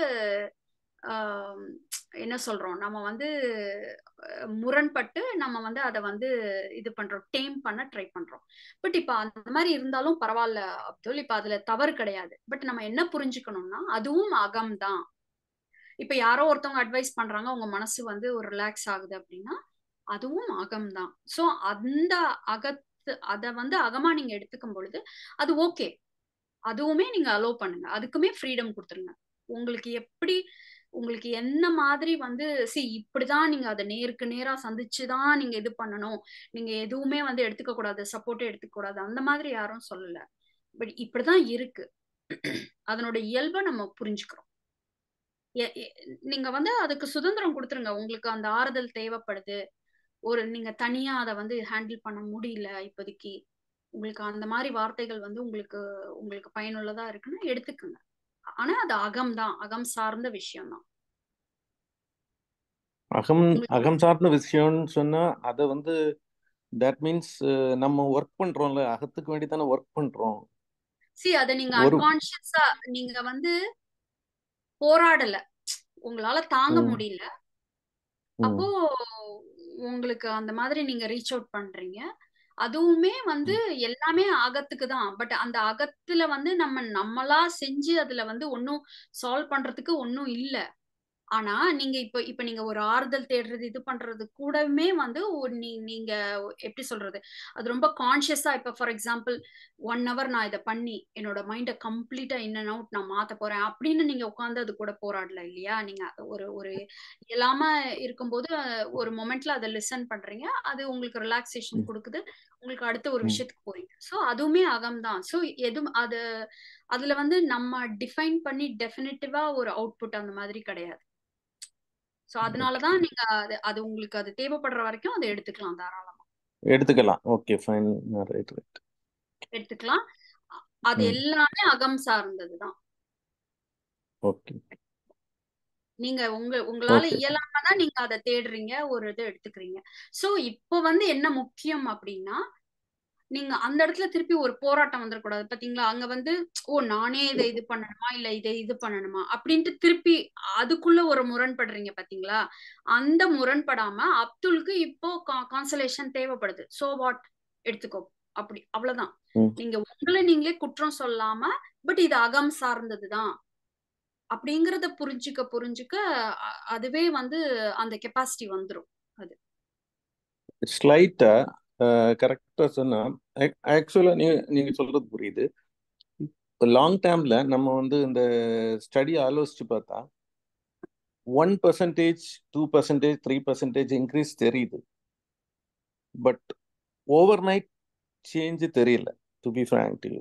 என்ன சொல்றோம் நம்ம வந்து முரண்பட்டு நம்ம வந்து அதை வந்து இது பண்றோம் டேம் பண்ண ட்ரை பண்றோம் பட் இப்ப அந்த மாதிரி இருந்தாலும் பரவாயில்ல அப்துல் இப்ப அதுல தவறு கிடையாது பட் நம்ம என்ன புரிஞ்சுக்கணும்னா அதுவும் அகம் தான் இப்ப யாரோ ஒருத்தவங்க அட்வைஸ் பண்றாங்க உங்க மனசு வந்து ஒரு ரிலாக்ஸ் ஆகுது அப்படின்னா அதுவும் அகம் தான் ஸோ அந்த அகத்து அதை வந்து அகமா நீங்க எடுத்துக்கும் பொழுது அது ஓகே அதுவுமே நீங்க அலோவ் பண்ணுங்க அதுக்குமே ஃப்ரீடம் கொடுத்துருங்க உங்களுக்கு எப்படி உங்களுக்கு என்ன மாதிரி வந்து சி இப்படிதான் நீங்க அதை நேருக்கு நேரா சந்திச்சுதான் நீங்க இது பண்ணணும் நீங்க எதுவுமே வந்து எடுத்துக்க கூடாது சப்போர்ட்டே எடுத்துக்க கூடாது அந்த மாதிரி யாரும் சொல்லல பட் இப்படிதான் இருக்கு அதனோட இயல்பை நம்ம புரிஞ்சுக்கிறோம் நீங்க வந்து அதுக்கு சுதந்திரம் கொடுத்துருங்க உங்களுக்கு அந்த ஆறுதல் தேவைப்படுது ஒரு நீங்க தனியா அதை வந்து ஹேண்டில் பண்ண முடியல இப்போதைக்கு உங்களுக்கு அந்த மாதிரி வார்த்தைகள் வந்து உங்களுக்கு உங்களுக்கு பயனுள்ளதா இருக்குன்னா எடுத்துக்கோங்க ஆனா அது அகம் தான் அகம் சார்ந்த விஷயம் தான் அகம் அகம் சார்ந்த விஷயம்னு சொன்னா அதை வந்து தட் மீன்ஸ் நம்ம ஒர்க் பண்றோம்ல அகத்துக்கு வேண்டி தானே ஒர்க் பண்றோம் சி அத நீங்க அன்கான்சியஸா நீங்க வந்து போராடல உங்களால தாங்க முடியல அப்போ உங்களுக்கு அந்த மாதிரி நீங்க ரீச் அவுட் பண்றீங்க அதுவுமே வந்து எல்லாமே அகத்துக்கு தான் பட் அந்த அகத்துல வந்து நம்ம நம்மளா செஞ்சு அதுல வந்து ஒன்னும் சால்வ் பண்றதுக்கு ஒன்னும் இல்ல ஆனா நீங்க இப்ப இப்ப நீங்க ஒரு ஆறுதல் தேடுறது இது பண்றது கூடவே வந்து நீ நீங்க எப்படி சொல்றது அது ரொம்ப கான்சியஸா இப்ப ஃபார் எக்ஸாம்பிள் ஒன் ஹவர் நான் இதை பண்ணி என்னோட மைண்டை கம்ப்ளீட்டா இன் அண்ட் அவுட் நான் மாத்த போறேன் அப்படின்னு நீங்க உட்காந்து அது கூட போராடல இல்லையா நீங்க ஒரு ஒரு இல்லாம இருக்கும்போது ஒரு மொமெண்ட்ல அதை லிசன் பண்றீங்க அது உங்களுக்கு ரிலாக்ஸேஷன் கொடுக்குது உங்களுக்கு அடுத்த ஒரு விஷயத்துக்கு போறீங்க ஸோ அதுவுமே அகம் தான் ஸோ எதுவும் அது அதுல வந்து நம்ம டிஃபைன் பண்ணி டெஃபினட்டிவா ஒரு அவுட்புட் அந்த மாதிரி கிடையாது ஸோ அதனாலதான் நீங்க அது அது உங்களுக்கு அது தேவைப்படுற வரைக்கும் அதை எடுத்துக்கலாம் தாராளமா எடுத்துக்கலாம் ஓகே ஃபைன் ரைட் ரைட் எடுத்துக்கலாம் அது எல்லாமே அகம் சார்ந்ததுதான் ஓகே நீங்க உங்க உங்களால இயலாம தான் நீங்க அதை தேடுறீங்க ஒரு இதை எடுத்துக்கிறீங்க சோ இப்போ வந்து என்ன முக்கியம் அப்படின்னா நீங்க அந்த இடத்துல திருப்பி ஒரு போராட்டம் வந்துடக்கூடாது பாத்தீங்களா அங்க வந்து ஓ நானே இதை இது பண்ணணுமா இல்ல இதை இது பண்ணணுமா அப்படின்ட்டு திருப்பி அதுக்குள்ள ஒரு முரண்படுறீங்க பாத்தீங்களா அந்த முரண்படாம அப்துலுக்கு இப்போ கான்சலேஷன் தேவைப்படுது சோ வாட் எடுத்துக்கோ அப்படி அவ்வளவுதான் ம். நீங்க உங்களை நீங்களே குற்றம் சொல்லாம பட் இது அகம் சார்ந்ததுதான் அப்படிங்கறத புரிஞ்சுக்க புரிஞ்சுக்க அ- அதுவே வந்து அந்த கெப்பாசிட்டி வந்துரும் அது ஸ்லைட்டா கரெக்டா சொன்னா ஆக்சுவலா நீங்க நீங்க சொல்றது புரியுது லாங் டேர்ம்ல நம்ம வந்து இந்த ஸ்டடி ஆலோசிச்சு பார்த்தா one percentage two percentage three percentage increase தெரியுது பட் ஓவர் நைட் சேஞ்ச் தெரியல டு பி ஃப்ராங்க் டு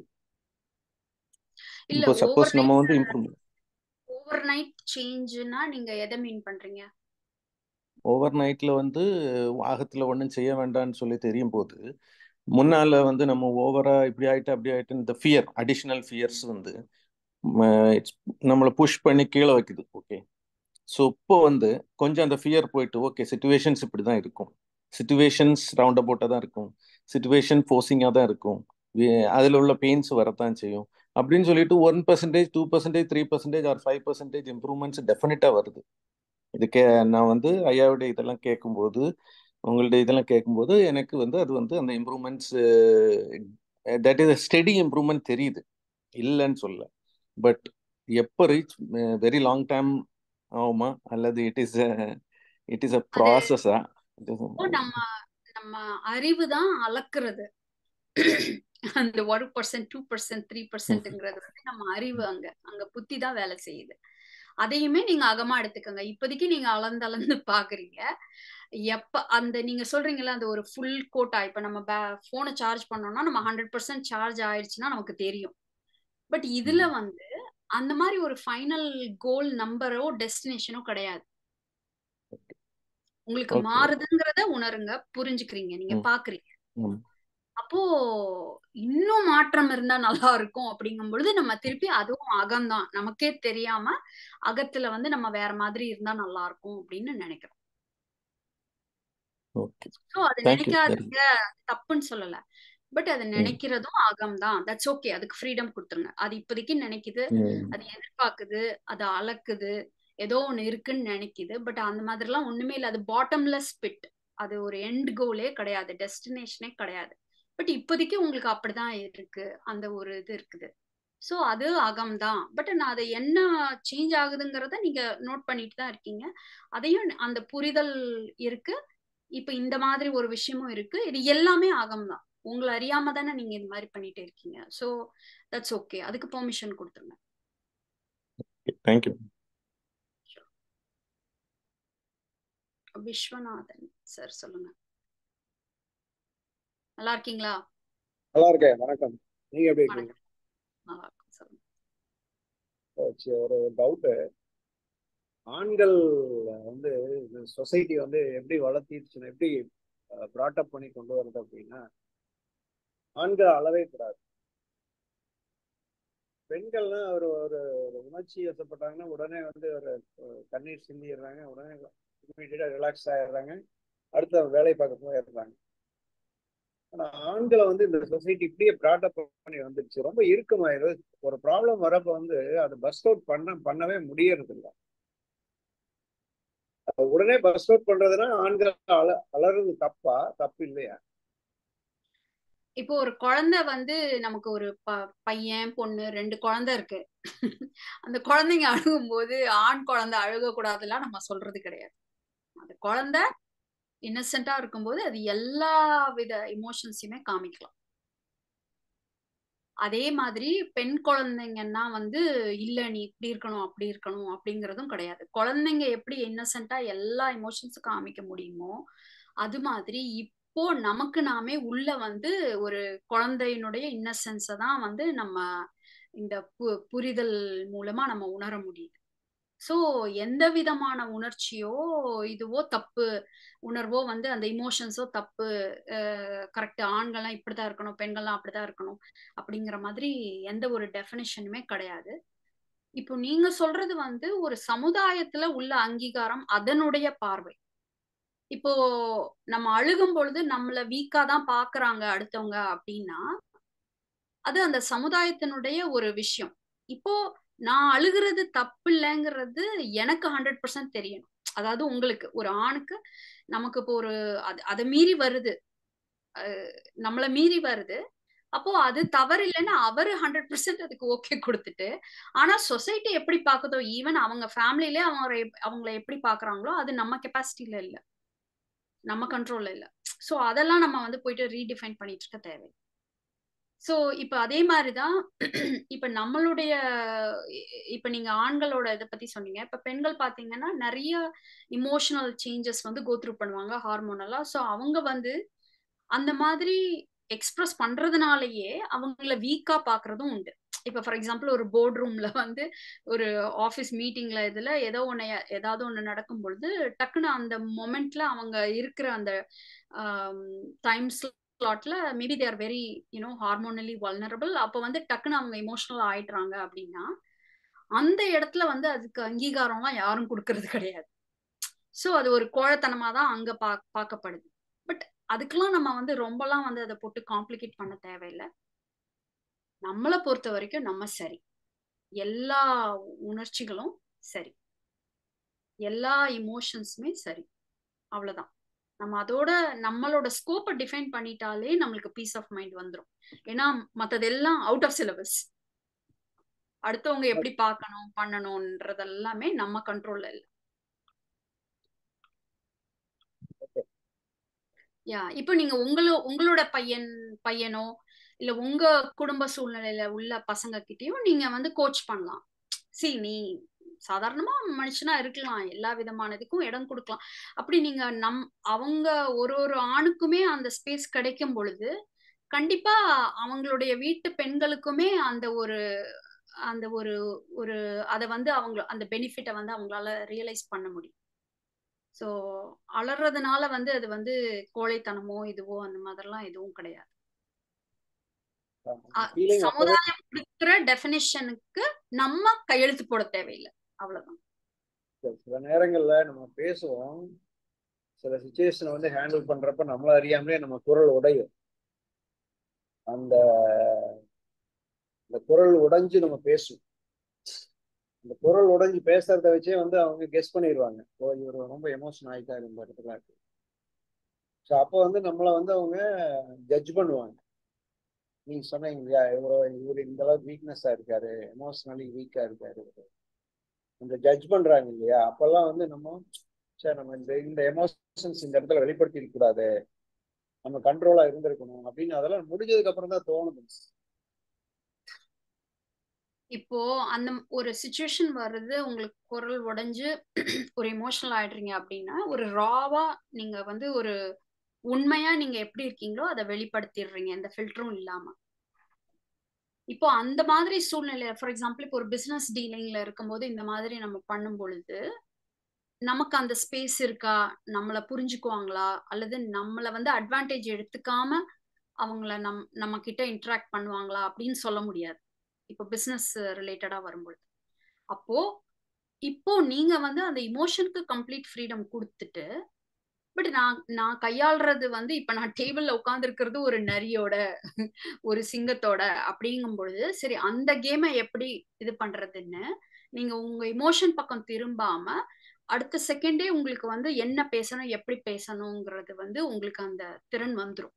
இல்ல இப்போ ஓவர் சப்போஸ் நம்ம நைட் வந்து இம்ப்ரூவ்மெண்ட் ஓவர் நைட் சேஞ்சுன்னா நீங்க எதை மீன் பண்றீங்க ஓவர் நைட்ல வந்து ஆகத்துல ஒன்றும் செய்ய வேண்டாம்னு சொல்லி தெரியும் போது முன்னால வந்து நம்ம ஓவரா இப்படி ஆயிட்டு அப்படி ஆயிட்டு இந்த ஃபியர் அடிஷ்னல் ஃபியர்ஸ் வந்து ம- it's நம்மளை புஷ் பண்ணி கீழே வைக்குது ஓகே ஸோ இப்போ வந்து கொஞ்சம் அந்த ஃபியர் போயிட்டு ஓகே சுச்சுவேஷன்ஸ் இப்படி தான் இருக்கும் சுச்சுவேஷன்ஸ் ரவுண்ட் அபவுட்டாக தான் இருக்கும் சுச்சுவேஷன் ஃபோர்ஸிங்காக தான் இருக்கும் அதில் உள்ள பெயின்ஸ் வரத்தான் செய்யும் அப்படின்னு சொல்லிட்டு one percentage two percentage three percentage or five percentage improvements டெஃபினட்டாக வருது இது கே நான் வந்து ஐயாவுடைய இதெல்லாம் கேட்கும்போது உங்களுடைய இதெல்லாம் கேட்கும்போது எனக்கு வந்து அது வந்து அந்த improvements that is steady improvement தெரியுது இல்லைன்னு சொல்ல பட் எப்போ ரீச் வெரி லாங் டைம் ஆகுமா அல்லது it is it is a அது ப்ராசஸா இப்போ நம்ம நம்ம அறிவு தான் அளக்குறது அந்த ஒரு பர்சன்ட் டூ பர்சன்ட் த்ரீ பர்சன்ட்ங்கிறது வந்து நம்ம அறிவு அங்க அங்க புத்தி தான் வேலை செய்யுது அதையுமே நீங்க அகமா எடுத்துக்கோங்க இப்போதைக்கு நீங்க அளந்து அளந்து பாக்குறீங்க எப்ப அந்த நீங்க சொல்றீங்கல்ல அந்த ஒரு ஃபுல் கோட்டா இப்ப நம்ம போனை சார்ஜ் பண்ணோம்னா நம்ம ஹண்ட்ரட் பர்சன்ட் சார்ஜ் ஆயிடுச்சுன்னா நமக்கு தெரியும் பட் இதுல வந்து அந்த மாதிரி ஒரு ஃபைனல் கோல் நம்பரோ டெஸ்டினேஷனோ கிடையாது உங்களுக்கு ஓகே மாறுதுங்கிறத உணருங்க புரிஞ்சுக்கிறீங்க நீங்க ம் பாக்குறீங்க ம் அப்போ இன்னும் மாற்றம் இருந்தா நல்லா இருக்கும் அப்படிங்கும் பொழுது நம்ம திருப்பி அதுவும் அகம்தான் நமக்கே தெரியாம அகத்துல வந்து நம்ம வேற மாதிரி இருந்தா நல்லா இருக்கும் அப்படின்னு நினைக்கிறோம் ஓகே ஸோ அது தேங்க்யூ வெரி நினைக்காதீங்க தப்புன்னு சொல்லல பட் அது ம் நினைக்கிறதும் அகம் தான் தட்ஸ் ஓகே அதுக்கு ஃப்ரீடம் கொடுத்துருங்க அது இப்போதைக்கு நினைக்குது ம் அது எதிர்பார்க்குது அது அளக்குது ஏதோ ஒண்ணு இருக்குன்னு நினைக்குது பட் அந்த மாதிரிலாம் ஒண்ணுமே இல்லை அது பாட்டம்லெஸ் பிட் அது ஒரு எண்ட் கோலே கிடையாது டெஸ்டினேஷனே கிடையாது பட் இப்போதைக்கு உங்களுக்கு அப்படிதான் இருக்கு அந்த ஒரு இது இருக்குது ஸோ அது அகம் தான் பட் நான் அதை என்ன சேஞ்ச் ஆகுதுங்கிறத நீங்க நோட் பண்ணிட்டு தான் இருக்கீங்க அதையும் அந்த புரிதல் இருக்கு இப்ப இந்த மாதிரி ஒரு விஷயமும் இருக்கு இது எல்லாமே அகம் தான் உங்களை அறியாம தானே நீங்க இந்த மாதிரி பண்ணிட்டு இருக்கீங்க ஸோ தட்ஸ் ஓகே அதுக்கு பெர்மிஷன் கொடுத்துருங்க தேங்க்யூ விஸ்வநாதன் சார் சொல்லுங்க நல்லா இருக்கீங்களா நல்லா இருக்கேன் வணக்கம் நீங்க எப்படி இருக்கீங்க வணக்கம் நல்லா இருக்கும் சொல்லுங்க சரி, ஒரு டவுட்டு ஆண்கள் வந்து சொசைட்டி வந்து எப்படி வளர்த்திடுச்சுன்னா எப்படி ப்ராட்டப் பண்ணி கொண்டு வருது அப்படின்னா ஆண்கள் அளவே கூடாது பெண்கள்லாம் ஒரு ஒரு ஒரு உணர்ச்சி வசப்பட்டாங்கன்னா உடனே வந்து ஒரு ஒரு கண்ணீர் சிந்திடுறாங்க உடனே இமீடியட்டா ரிலாக்ஸ் ஆயிடுறாங்க அடுத்த வேலை பார்க்க போயிடுறாங்க ஆனா ஆண்களை வந்து இந்த சொசைட்டி இப்படியே ப்ராட்டப் பண்ணி வந்துருச்சு ரொம்ப இறுக்கமாயிரு ஒரு ப்ராப்ளம் வரப்ப வந்து அதை பஸ் அவுட் பண்ண பண்ணவே முடியறது இல்லை உடனே பஸ் அவுட் பண்றதுன்னா ஆண்கள் அல அலறது தப்பா தப்பு இல்லையா இப்போ ஒரு குழந்தை வந்து நமக்கு ஒரு ப பையன் பொண்ணு ரெண்டு குழந்தை இருக்கு அந்த குழந்தைங்க அழுகும் போது ஆண் குழந்தை அழுக கூடாதுலாம் நம்ம சொல்றது கிடையாது அந்த குழந்தை இன்னசென்ட்டா இருக்கும்போது அது எல்லா வித இமோஷன்ஸையுமே காமிக்கலாம் அதே மாதிரி பெண் குழந்தைங்கன்னா வந்து இல்ல நீ இப்படி இருக்கணும் அப்படி இருக்கணும் அப்படிங்கறதும் கிடையாது குழந்தைங்க எப்படி இன்னசென்ட்டா எல்லா இமோஷன்ஸும் காமிக்க முடியுமோ அது மாதிரி இப்போ நமக்கு நாமே உள்ள வந்து ஒரு குழந்தையினுடைய இன்னசென்ஸை தான் வந்து நம்ம இந்த பு புரிதல் மூலமா நம்ம உணர முடியுது ஸோ எந்த விதமான உணர்ச்சியோ இதுவோ தப்பு உணர்வோ வந்து அந்த இமோஷன்ஸோ தப்பு கரெக்ட் ஆண்கள்லாம் இப்படிதான் இருக்கணும் பெண்கள்லாம் அப்படிதான் இருக்கணும் அப்படிங்கிற மாதிரி எந்த ஒரு டெஃபினேஷனுமே கிடையாது இப்போ நீங்க சொல்றது வந்து ஒரு சமுதாயத்துல உள்ள அங்கீகாரம் அதனுடைய பார்வை இப்போ நம்ம அழுகும் பொழுது நம்மள வீக்கா தான் பாக்குறாங்க அடுத்தவங்க அப்படின்னா அது அந்த சமுதாயத்தினுடைய ஒரு விஷயம் இப்போ நான் அழுகிறது தப்பு இல்லைங்கிறது எனக்கு ஹண்ட்ரட் பர்சன்ட் தெரியணும் அதாவது உங்களுக்கு ஒரு ஆணுக்கு நமக்கு இப்போ ஒரு அது அதை மீறி வருது நம்மளை மீறி வருது அப்போ அது தவறு இல்லைன்னா அவரு ஹண்ட்ரட் பர்சன்ட் அதுக்கு ஓகே கொடுத்துட்டு ஆனா சொசைட்டி எப்படி பாக்குதோ ஈவன் அவங்க ஃபேமிலிலே அவங்க அவங்கள எப்படி பாக்குறாங்களோ அது நம்ம கெப்பாசிட்டில இல்ல நம்ம கண்ட்ரோல்ல இல்ல சோ அதெல்லாம் நம்ம வந்து போயிட்டு ரீடிஃபைன் பண்ணிட்டு இருக்க தேவை ஸோ இப்போ அதே மாதிரிதான் இப்போ நம்மளுடைய இப்போ நீங்க ஆண்களோட இதை பத்தி சொன்னீங்க இப்போ பெண்கள் பார்த்தீங்கன்னா நிறைய இமோஷனல் சேஞ்சஸ் வந்து கோத்ரூ பண்ணுவாங்க ஹார்மோனலா ஸோ அவங்க வந்து அந்த மாதிரி எக்ஸ்பிரஸ் பண்றதுனாலயே அவங்கள வீக்கா பாக்குறதும் உண்டு இப்ப ஃபார் எக்ஸாம்பிள் ஒரு போர்ட் ரூம்ல வந்து ஒரு ஆஃபீஸ் மீட்டிங்ல இதுல ஏதோ ஒண்ணு ஏதாவது ஒண்ணு நடக்கும் பொழுது டக்குன்னு அந்த மொமெண்ட்ல அவங்க இருக்கிற அந்த டைம் ஸ்லாட்ல maybe they are very you know hormonally vulnerable அப்போ வந்து டக்குன்னு அவங்க இமோஷனல் ஆயிடுறாங்க அப்படின்னா அந்த இடத்துல வந்து அதுக்கு அங்கீகாரம்லாம் யாரும் கொடுக்கறது கிடையாது ஸோ அது ஒரு கோழத்தனமா தான் அங்க பா பார்க்கப்படுது பட் அதுக்கெல்லாம் நம்ம வந்து ரொம்பலாம் வந்து அதை போட்டு காம்ப்ளிகேட் பண்ண தேவையில்லை நம்மளை பொறுத்த வரைக்கும் நம்ம சரி எல்லா உணர்ச்சிகளும் சரி எல்லா இமோஷன்ஸுமே சரி அவ்வளவுதான் நம்ம அதோட நம்மளோட ஸ்கோப்பை டிஃபைன் பண்ணிட்டாலே நம்மளுக்கு பீஸ் ஆஃப் மைண்ட் வந்துடும் ஏன்னா மத்ததெல்லாம் அவுட் ஆஃப் சிலபஸ் அடுத்தவங்க எப்படி பார்க்கணும் பண்ணணும்ன்றது எல்லாமே நம்ம கண்ட்ரோல்ல இல்லை யா இப்போ நீங்க உங்களோ உங்களோட பையன் பையனோ இல்ல உங்க குடும்ப சூழ்நிலையில உள்ள பசங்க கிட்டயும் நீங்க வந்து கோச் பண்ணலாம் சி நீ சாதாரணமா மனுஷனா இருக்கலாம் எல்லா விதமானதுக்கும் இடம் கொடுக்கலாம் அப்படி நீங்க நம் அவங்க ஒரு ஒரு ஆணுக்குமே அந்த ஸ்பேஸ் கிடைக்கும் பொழுது கண்டிப்பா அவங்களுடைய வீட்டு பெண்களுக்குமே அந்த ஒரு அந்த ஒரு ஒரு அதை வந்து அவங்க அந்த பெனிஃபிட்டை வந்து அவங்களால ரியலைஸ் பண்ண முடியும் ஸோ அலறதுனால வந்து அது வந்து கோழைத்தனமோ இதுவோ அந்த மாதிரிலாம் எதுவும் கிடையாது சமுதாயம் கொடுக்குற டெபினிஷனுக்கு நம்ம கையெழுத்து போட தேவையில்லை அவ்வளவுதான் சில நேரங்கள்ல நம்ம பேசுவோம் சில சுச்சுவேஷனை வந்து ஹேண்டில் பண்றப்ப நம்மள அறியாமலே நம்ம குரல் உடையும் அந்த அந்த குரல் உடைஞ்சு நம்ம பேசுவோம் அந்த குரல் உடைஞ்சு பேசுறத வச்சே வந்து அவங்க கெஸ் பண்ணிடுவாங்க ஓ இவர் ரொம்ப எமோஷன் ஆயிட்டாரு இந்த இடத்துல ஸோ அப்போ வந்து நம்மளை வந்து அவங்க ஜட்ஜ் பண்ணுவாங்க நீங்க சொன்னீங்க இல்லையா இவரோ இவர் இந்த அளவுக்கு வீக்னஸா இருக்காரு எமோஷனலி வீக்கா இருக்காரு அந்த ஜட்ஜ் பண்றாங்க இல்லையா அப்பெல்லாம் வந்து நம்ம சார் நம்ம இந்த இந்த எமோஷன்ஸ் இந்த இடத்துல வெளிப்படுத்தி கூடாது நம்ம கண்ட்ரோலா இருந்திருக்கணும் அப்படின்னு அதெல்லாம் முடிஞ்சதுக்கு அப்புறம் தான் தோணுது இப்போ அந்த ஒரு சுச்சுவேஷன் வருது உங்களுக்கு குரல் உடைஞ்சு ஒரு எமோஷனல் ஆயிடுறீங்க அப்படின்னா ஒரு ராவா நீங்க வந்து ஒரு உண்மையா நீங்க எப்படி இருக்கீங்களோ அதை வெளிப்படுத்திடுறீங்க எந்த ஃபில்டரும் இல்லாம இப்போ அந்த மாதிரி சூழ்நிலை ஃபார் எக்ஸாம்பிள் இப்போ ஒரு பிசினஸ் டீலிங்ல இருக்கும்போது இந்த மாதிரி நம்ம பண்ணும் பொழுது நமக்கு அந்த ஸ்பேஸ் இருக்கா நம்மளை புரிஞ்சுக்குவாங்களா அல்லது நம்மளை வந்து அட்வான்டேஜ் எடுத்துக்காம அவங்கள நம் நம்ம கிட்ட இன்ட்ராக்ட் பண்ணுவாங்களா அப்படின்னு சொல்ல முடியாது இப்போ பிஸ்னஸ் ரிலேட்டடா வரும்பொழுது அப்போ இப்போ நீங்க வந்து அந்த இமோஷனுக்கு கம்ப்ளீட் ஃப்ரீடம் கொடுத்துட்டு பட் நான் நான் கையாளுறது வந்து இப்ப நான் டேபிள்ல உட்காந்துருக்கிறது ஒரு நரியோட ஒரு சிங்கத்தோட அப்படிங்கும் பொழுது சரி அந்த கேமை எப்படி இது பண்றதுன்னு நீங்க உங்க இமோஷன் பக்கம் திரும்பாம அடுத்த செகண்டே உங்களுக்கு வந்து என்ன பேசணும் எப்படி பேசணுங்கிறது வந்து உங்களுக்கு அந்த திறன் வந்துடும்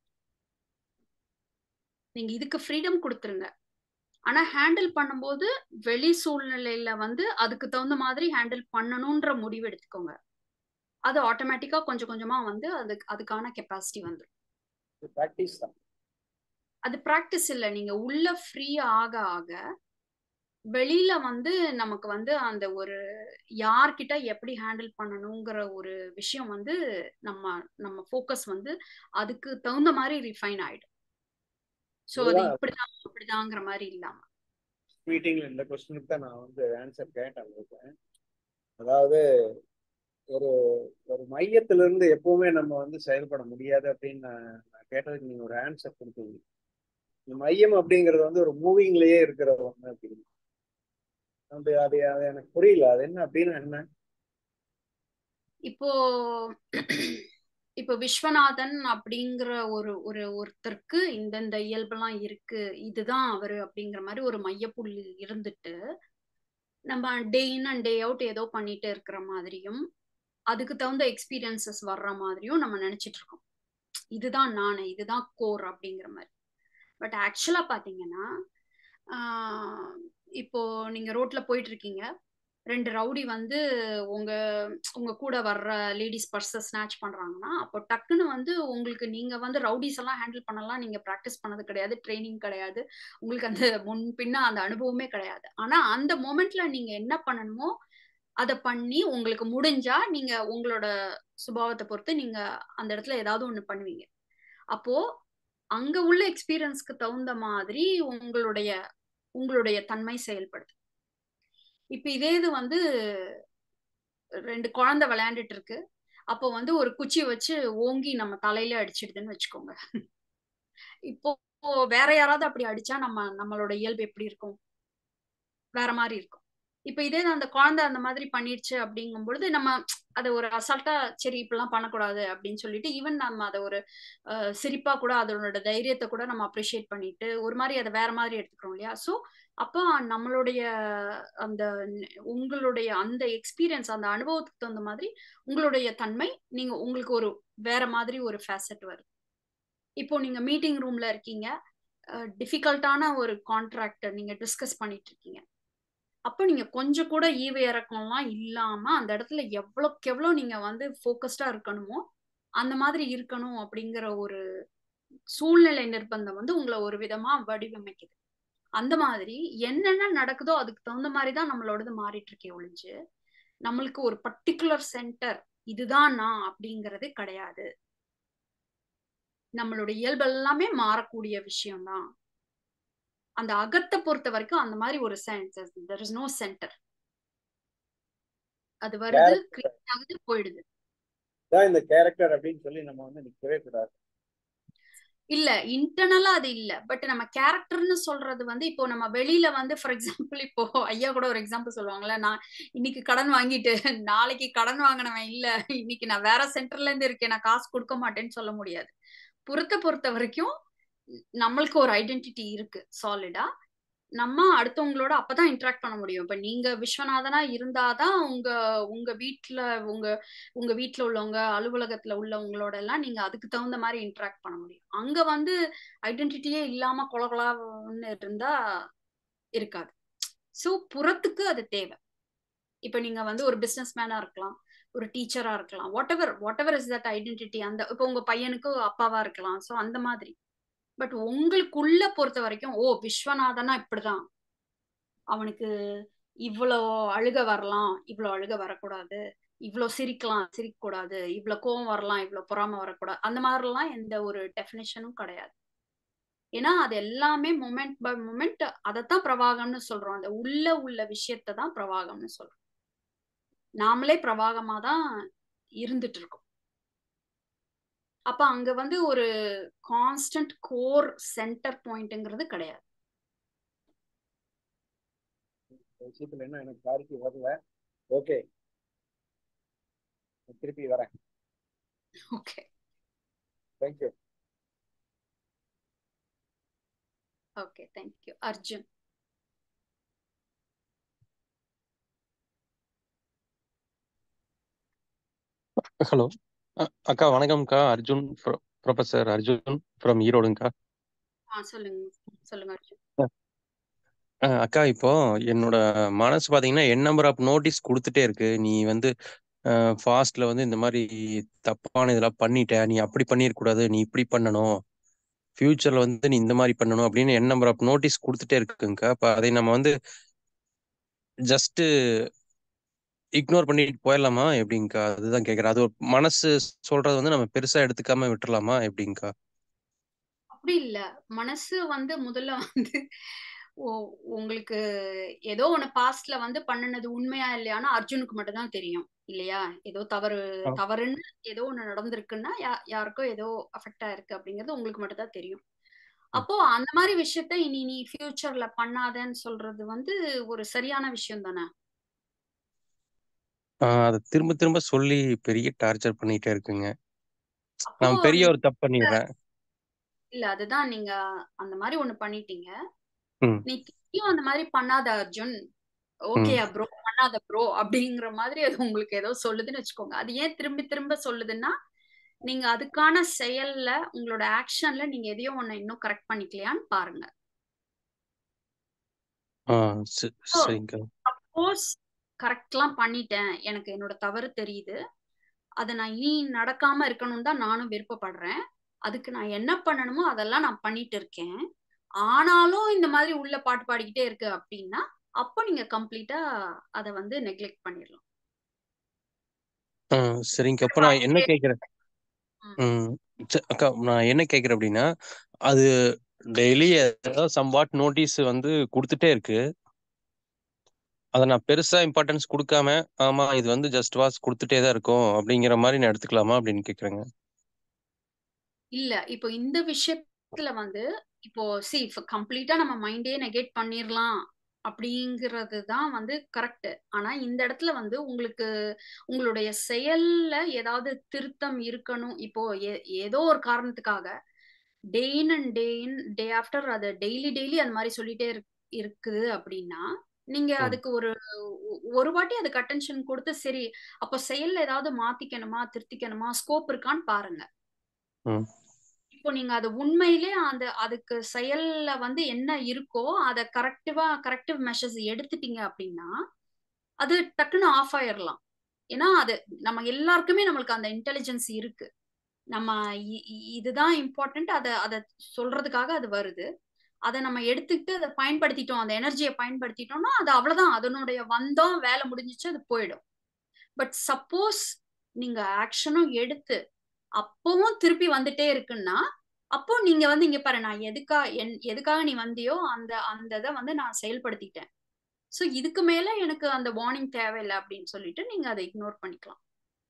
நீங்க இதுக்கு ஃப்ரீடம் கொடுத்துருங்க ஆனா ஹேண்டில் பண்ணும்போது வெளி சூழ்நிலையில வந்து அதுக்கு தகுந்த மாதிரி ஹேண்டில் பண்ணணும்ன்ற முடிவு எடுத்துக்கோங்க அது ஆட்டோமேட்டிக்கா கொஞ்சம் கொஞ்சமா வந்து அது அதுக்கான கெப்பாசிட்டி வந்துடும் ப்ராக்டிஸ் தான் அது ப்ராக்டிஸ் இல்லை நீங்க உள்ள ஃப்ரீ ஆக ஆக வெளியில வந்து நமக்கு வந்து அந்த ஒரு யார்கிட்ட எப்படி ஹேண்டில் பண்ணணுங்கிற ஒரு விஷயம் வந்து நம்ம நம்ம ஃபோக்கஸ் வந்து அதுக்கு தகுந்த மாதிரி ரிஃபைன் ஆயிடும் ஸோ அது இப்படிதான் இப்படிதாங்கிற மாதிரி இல்லாம மீட்டிங்ல இந்த கொஸ்டினுக்கு தான் நான் வந்து ஆன்சர் கேட்டேன் உங்களுக்கு அதாவது ஒரு ஒரு மையத்திலிருந்து எப்பவுமே நம்ம வந்து செயல்பட முடியாது அப்படின்னு நான் நான் கேட்டதுக்கு நீங்க ஒரு ஆன்சர் கொடுத்தீங்க இந்த மையம் அப்படிங்கிறது வந்து ஒரு மூவிங்லயே இருக்கிற ஒண்ணு அப்படின்னு அது அது அது எனக்கு புரியல அது என்ன அப்படின்னு என்ன இப்போ இப்போ விஸ்வநாதன் அப்படிங்கிற ஒரு ஒரு ஒருத்தருக்கு இந்தந்த இயல்பெல்லாம் இருக்கு இதுதான் அவரு அப்படிங்கிற மாதிரி ஒரு மையப்புள்ளி இருந்துட்டு நம்ம டே இன் அண்ட் டே அவுட் ஏதோ பண்ணிட்டு இருக்கிற மாதிரியும் அதுக்கு தகுந்த எக்ஸ்பீரியன்சஸ் வர்ற மாதிரியும் நம்ம நினைச்சிட்டு இருக்கோம் இதுதான் நானு இதுதான் கோர் அப்படிங்கிற மாதிரி பட் ஆக்சுவலா பாத்தீங்கன்னா ஆஹ் இப்போ நீங்க ரோட்ல போயிட்டு இருக்கீங்க ரெண்டு ரவுடி வந்து உங்க உங்க கூட வர்ற லேடிஸ் பர்ஸை ஸ்நாச் பண்றாங்கன்னா அப்போ டக்குன்னு வந்து உங்களுக்கு நீங்க வந்து ரவுடிஸ் எல்லாம் ஹேண்டில் பண்ணலாம் நீங்க ப்ராக்டிஸ் பண்ணது கிடையாது ட்ரைனிங் கிடையாது உங்களுக்கு அந்த முன் பின்ன அந்த அனுபவமே கிடையாது ஆனா அந்த மொமெண்ட்ல நீங்க என்ன பண்ணணுமோ அதை பண்ணி உங்களுக்கு முடிஞ்சா நீங்க உங்களோட சுபாவத்தை பொறுத்து நீங்க அந்த இடத்துல ஏதாவது ஒண்ணு பண்ணுவீங்க அப்போ அங்க உள்ள எக்ஸ்பீரியன்ஸ்க்கு தகுந்த மாதிரி உங்களுடைய உங்களுடைய தன்மை செயல்படுது இப்ப இதே இது வந்து ரெண்டு குழந்தை விளையாண்டுட்டு இருக்கு அப்போ வந்து ஒரு குச்சி வச்சு ஓங்கி நம்ம தலையில அடிச்சிடுதுன்னு வச்சுக்கோங்க இப்போ வேற யாராவது அப்படி அடிச்சா நம்ம நம்மளோட இயல்பு எப்படி இருக்கும் வேற மாதிரி இருக்கும் இப்ப இதே அந்த குழந்தை அந்த மாதிரி பண்ணிடுச்சு அப்படிங்கும் பொழுது நம்ம அதை ஒரு அசால்ட்டா சரி இப்படிலாம் பண்ணக்கூடாது அப்படின்னு சொல்லிட்டு ஈவன் நம்ம அதை ஒரு சிரிப்பா கூட அதோட தைரியத்தை கூட நம்ம அப்ரிஷியேட் பண்ணிட்டு ஒரு மாதிரி அதை வேற மாதிரி எடுத்துக்கிறோம் இல்லையா ஸோ அப்போ நம்மளுடைய அந்த உங்களுடைய அந்த எக்ஸ்பீரியன்ஸ் அந்த அனுபவத்துக்கு தகுந்த மாதிரி உங்களுடைய தன்மை நீங்க உங்களுக்கு ஒரு வேற மாதிரி ஒரு ஃபேசட் வருது இப்போ நீங்க மீட்டிங் ரூம்ல இருக்கீங்க டிஃபிகல்ட்டான ஒரு கான்ட்ராக்ட் நீங்க டிஸ்கஸ் பண்ணிட்டு இருக்கீங்க அப்போ நீங்க கொஞ்சம் கூட ஈவ இறக்கம்லாம் இல்லாம அந்த இடத்துல எவ்வளோக்கு எவ்வளோ நீங்க வந்து ஃபோக்கஸ்டா இருக்கணுமோ அந்த மாதிரி இருக்கணும் அப்படிங்கிற ஒரு சூழ்நிலை நிர்பந்தம் வந்து உங்களை ஒரு விதமா வடிவமைக்குது அந்த மாதிரி என்னென்ன நடக்குதோ அதுக்கு தகுந்த மாதிரி தான் நம்மளோடது மாறிட்டு இருக்கே ஒழிஞ்சு நம்மளுக்கு ஒரு பர்டிகுலர் சென்டர் இதுதான் நான் அப்படிங்கிறது கிடையாது நம்மளோட இயல்பு எல்லாமே மாறக்கூடிய விஷயம்தான் அந்த அகத்தை பொறுத்த வரைக்கும் அந்த மாதிரி ஒரு center there is no center அது வருது கிரியேட் ஆகுது போயிடுது இந்த கேரக்டர் அப்படின்னு சொல்லி நம்ம வந்து நிக்கவே கூடாது இல்ல இன்டர்னலா அது இல்ல பட் நம்ம கேரக்டர்னு சொல்றது வந்து இப்போ நம்ம வெளியில வந்து ஃபார் எக்ஸாம்பிள் இப்போ ஐயா கூட ஒரு எக்ஸாம்பிள் சொல்லுவாங்கல்ல நான் இன்னைக்கு கடன் வாங்கிட்டு நாளைக்கு கடன் வாங்கினவன் இல்ல இன்னைக்கு நான் வேற சென்டர்ல இருந்து இருக்கேன் நான் காசு கொடுக்க மாட்டேன்னு சொல்ல முடியாது புறத்தை பொறுத்த வரைக்கும் நம்மளுக்கு ஒரு ஐடென்டிட்டி இருக்கு சாலிடா நம்ம அடுத்தவங்களோட அப்பதான் இன்ட்ராக்ட் பண்ண முடியும் இப்ப நீங்க விஸ்வநாதனா இருந்தாதான் உங்க உங்க வீட்டுல உங்க உங்க வீட்டுல உள்ளவங்க அலுவலகத்துல உள்ளவங்களோட எல்லாம் நீங்க அதுக்கு தகுந்த மாதிரி இன்ட்ராக்ட் பண்ண முடியும் அங்க வந்து ஐடென்டிட்டியே இல்லாம கொலகொலான்னு இருந்தா இருக்காது சோ புறத்துக்கு அது தேவை இப்ப நீங்க வந்து ஒரு பிசினஸ் மேனா இருக்கலாம் ஒரு டீச்சரா இருக்கலாம் whatever whatever is that identity அந்த இப்போ உங்க பையனுக்கு அப்பாவா இருக்கலாம் ஸோ அந்த மாதிரி பட் உங்களுக்குள்ள பொறுத்த வரைக்கும் ஓ விஸ்வநாதனா இப்படிதான் அவனுக்கு இவ்வளோ அழுக வரலாம் இவ்வளோ அழுக வரக்கூடாது இவ்வளோ சிரிக்கலாம் சிரிக்க கூடாது இவ்வளோ கோவம் வரலாம் இவ்வளோ பொறாம வரக்கூடாது அந்த மாதிரிலாம் எந்த ஒரு டெஃபினேஷனும் கிடையாது ஏன்னா அது எல்லாமே மொமெண்ட் பை மொமெண்ட் அதைத்தான் பிரவாகம்னு சொல்றோம் அந்த உள்ள உள்ள விஷயத்தை தான் பிரவாகம்னு சொல்றோம் நாமளே பிரவாகமா தான் இருந்துட்டு இருக்கோம் அப்ப அங்க வந்து ஒரு கான்ஸ்டன்ட் கோர் சென்டர் பாயிண்ட்ங்கிறது கிடையாது விஷயத்துல என்ன எனக்கு கிளாரிட்டி வரல ஓகே திருப்பி வரேன் okay thank you okay thank you Arjun hello அக்கா வணக்கம்க்கா அர்ஜுன் ப்ரொஃபசர் அர்ஜுன் ஃப்ரம் ஈரோடுங்கக்கா ஆ சொல்லுங்க சொல்லுங்க அர்ஜுன் அக்கா இப்போ என்னோட மனசு பார்த்தீங்கன்னா என் நம்பர் ஆஃப் நோட்டீஸ் கொடுத்துட்டே இருக்கு நீ வந்து ஃபாஸ்ட்ல வந்து இந்த மாதிரி தப்பான இதெல்லாம் பண்ணிட்ட நீ அப்படி பண்ணிடக்கூடாது நீ இப்படி பண்ணணும் ஃபியூச்சர்ல வந்து நீ இந்த மாதிரி பண்ணணும் அப்படின்னு என் நம்பர் ஆஃப் நோட்டீஸ் கொடுத்துட்டே இருக்குங்கக்கா அப்போ அதை நம்ம வந்து ஜஸ்ட் இக்னோர் பண்ணிட்டு போயிடலாமா எப்படிங்கக்கா அதுதான் கேட்குறேன் அது ஒரு மனசு சொல்றது வந்து நம்ம பெருசா எடுத்துக்காம விட்டுறலாமா எப்படிங்கக்கா அப்படி இல்ல மனசு வந்து முதல்ல வந்து ஓ உங்களுக்கு ஏதோ ஒண்ணு பாஸ்ட்ல வந்து பண்ணுனது உண்மையா இல்லையானா அர்ஜுனுக்கு மட்டும் தான் தெரியும் இல்லையா ஏதோ தவறு தவறுன்னு ஏதோ ஒண்ணு நடந்திருக்குன்னா யா யாருக்கோ ஏதோ அஃபெக்ட் ஆயிருக்கு அப்படிங்கிறது உங்களுக்கு மட்டும் தான் தெரியும் அப்போ அந்த மாதிரி விஷயத்த இனி நீ ஃபியூச்சர்ல பண்ணாதன்னு சொல்றது வந்து ஒரு சரியான விஷயம் தானே அதை திரும்ப திரும்ப சொல்லி பெரிய டார்ச்சர் பண்ணிட்டே இருக்குங்க நான் பெரிய ஒரு தப்பு பண்ணிடுறேன் இல்ல அதுதான் நீங்க அந்த மாதிரி ஒண்ணு பண்ணிட்டீங்க நீ திருப்பியும் அந்த மாதிரி பண்ணாத அர்ஜுன் ஓகே ப்ரோ பண்ணாத ப்ரோ அப்படிங்கிற மாதிரி அது உங்களுக்கு ஏதோ சொல்லுதுன்னு வச்சுக்கோங்க அது ஏன் திரும்பி திரும்ப சொல்லுதுன்னா நீங்க அதுக்கான செயல்ல உங்களோட ஆக்ஷன்ல நீங்க எதையோ ஒண்ணு இன்னும் கரெக்ட் பண்ணிக்கலையான்னு பாருங்க ஆ ச- சரிங்கக்கா சப்போஸ் கரெக்ட்லாம் பண்ணிட்டேன் எனக்கு என்னோட தவறு தெரியுது அதை நான் இனி நடக்காம இருக்கணும்னு தான் நானும் விருப்பப்படுறேன் அதுக்கு நான் என்ன பண்ணணுமோ அதெல்லாம் நான் பண்ணிட்டு இருக்கேன் ஆனாலும் இந்த மாதிரி உள்ள பாட்டு பாடிக்கிட்டே இருக்கு அப்படின்னா அப்போ நீங்க கம்ப்ளீட்டா அதை வந்து நெக்லெக்ட் பண்ணிடலாம் ஆ சரிங்க அப்ப நான் என்ன கேட்கிறேன் ம் ச- அக்கா நான் என்ன கேட்கிறேன் அப்படின்னா அது டெய்லி ஏதாவது சம்வாட் நோட்டீஸ் வந்து கொடுத்துட்டே இருக்கு அதை நான் பெருசா இம்பார்ட்டன்ஸ் கொடுக்காம ஆமா இது வந்து ஜஸ்ட் வாஸ் கொடுத்துட்டே தான் இருக்கும் அப்படிங்கிற மாதிரி நான் எடுத்துக்கலாமா அப்படின்னு கேக்குறேங்க இல்ல இப்போ இந்த விஷயத்துல வந்து இப்போ சி இப்போ கம்ப்ளீட்டா நம்ம மைண்டே நெகேட் பண்ணிடலாம் அப்படிங்கிறது தான் வந்து கரெக்ட் ஆனா இந்த இடத்துல வந்து உங்களுக்கு உங்களுடைய செயல்ல ஏதாவது திருத்தம் இருக்கணும் இப்போ ஏ- ஏதோ ஒரு காரணத்துக்காக day in and day in day after அதை டெய்லி டெய்லி அந்த மாதிரி சொல்லிட்டே இருக்- இருக்குது அப்படின்னா நீங்க ம் அதுக்கு ஒரு ஒ- ஒரு வாட்டி அதுக்கு அட்டென்ஷன் கொடுத்து சரி அப்போ செயல்ல ஏதாவது மாத்திக்கணுமா திருத்திக்கணுமா ஸ்கோப் இருக்கான்னு பாருங்க ம் இப்போ நீங்க அது உண்மையிலே அந்த அதுக்கு செயல்ல வந்து என்ன இருக்கோ அதை கரெக்டிவா கரெக்டிவ் மெஷர்ஸ் எடுத்துட்டீங்க அப்படின்னா அது டக்குன்னு ஆஃப் ஆயிரலாம் ஏன்னா அது நம்ம எல்லாருக்குமே நம்மளுக்கு அந்த இன்டெலிஜென்ஸ் இருக்கு நம்ம இ- இ- இதுதான் இம்பார்ட்டன்ட் அதை அதை சொல்றதுக்காக அது வருது அதை நம்ம எடுத்துக்கிட்டு அதை பயன்படுத்திட்டோம் அந்த எனர்ஜியை பயன்படுத்திட்டோம்னா அது அவ்வளவுதான் அதனுடைய வந்தோம் வேலை முடிஞ்சிச்சு அது போயிடும் பட் சப்போஸ் நீங்க ஆக்ஷனும் எடுத்து அப்பவும் திருப்பி வந்துட்டே இருக்குன்னா அப்போ நீங்க வந்து இங்க பாரு நான் எதுக்கா என் எதுக்காக நீ வந்தியோ அந்த அந்த இதை வந்து நான் செயல்படுத்திட்டேன் சோ இதுக்கு மேல எனக்கு அந்த வார்னிங் தேவையில்லை அப்படின்னு சொல்லிட்டு நீங்க அதை இக்னோர் பண்ணிக்கலாம்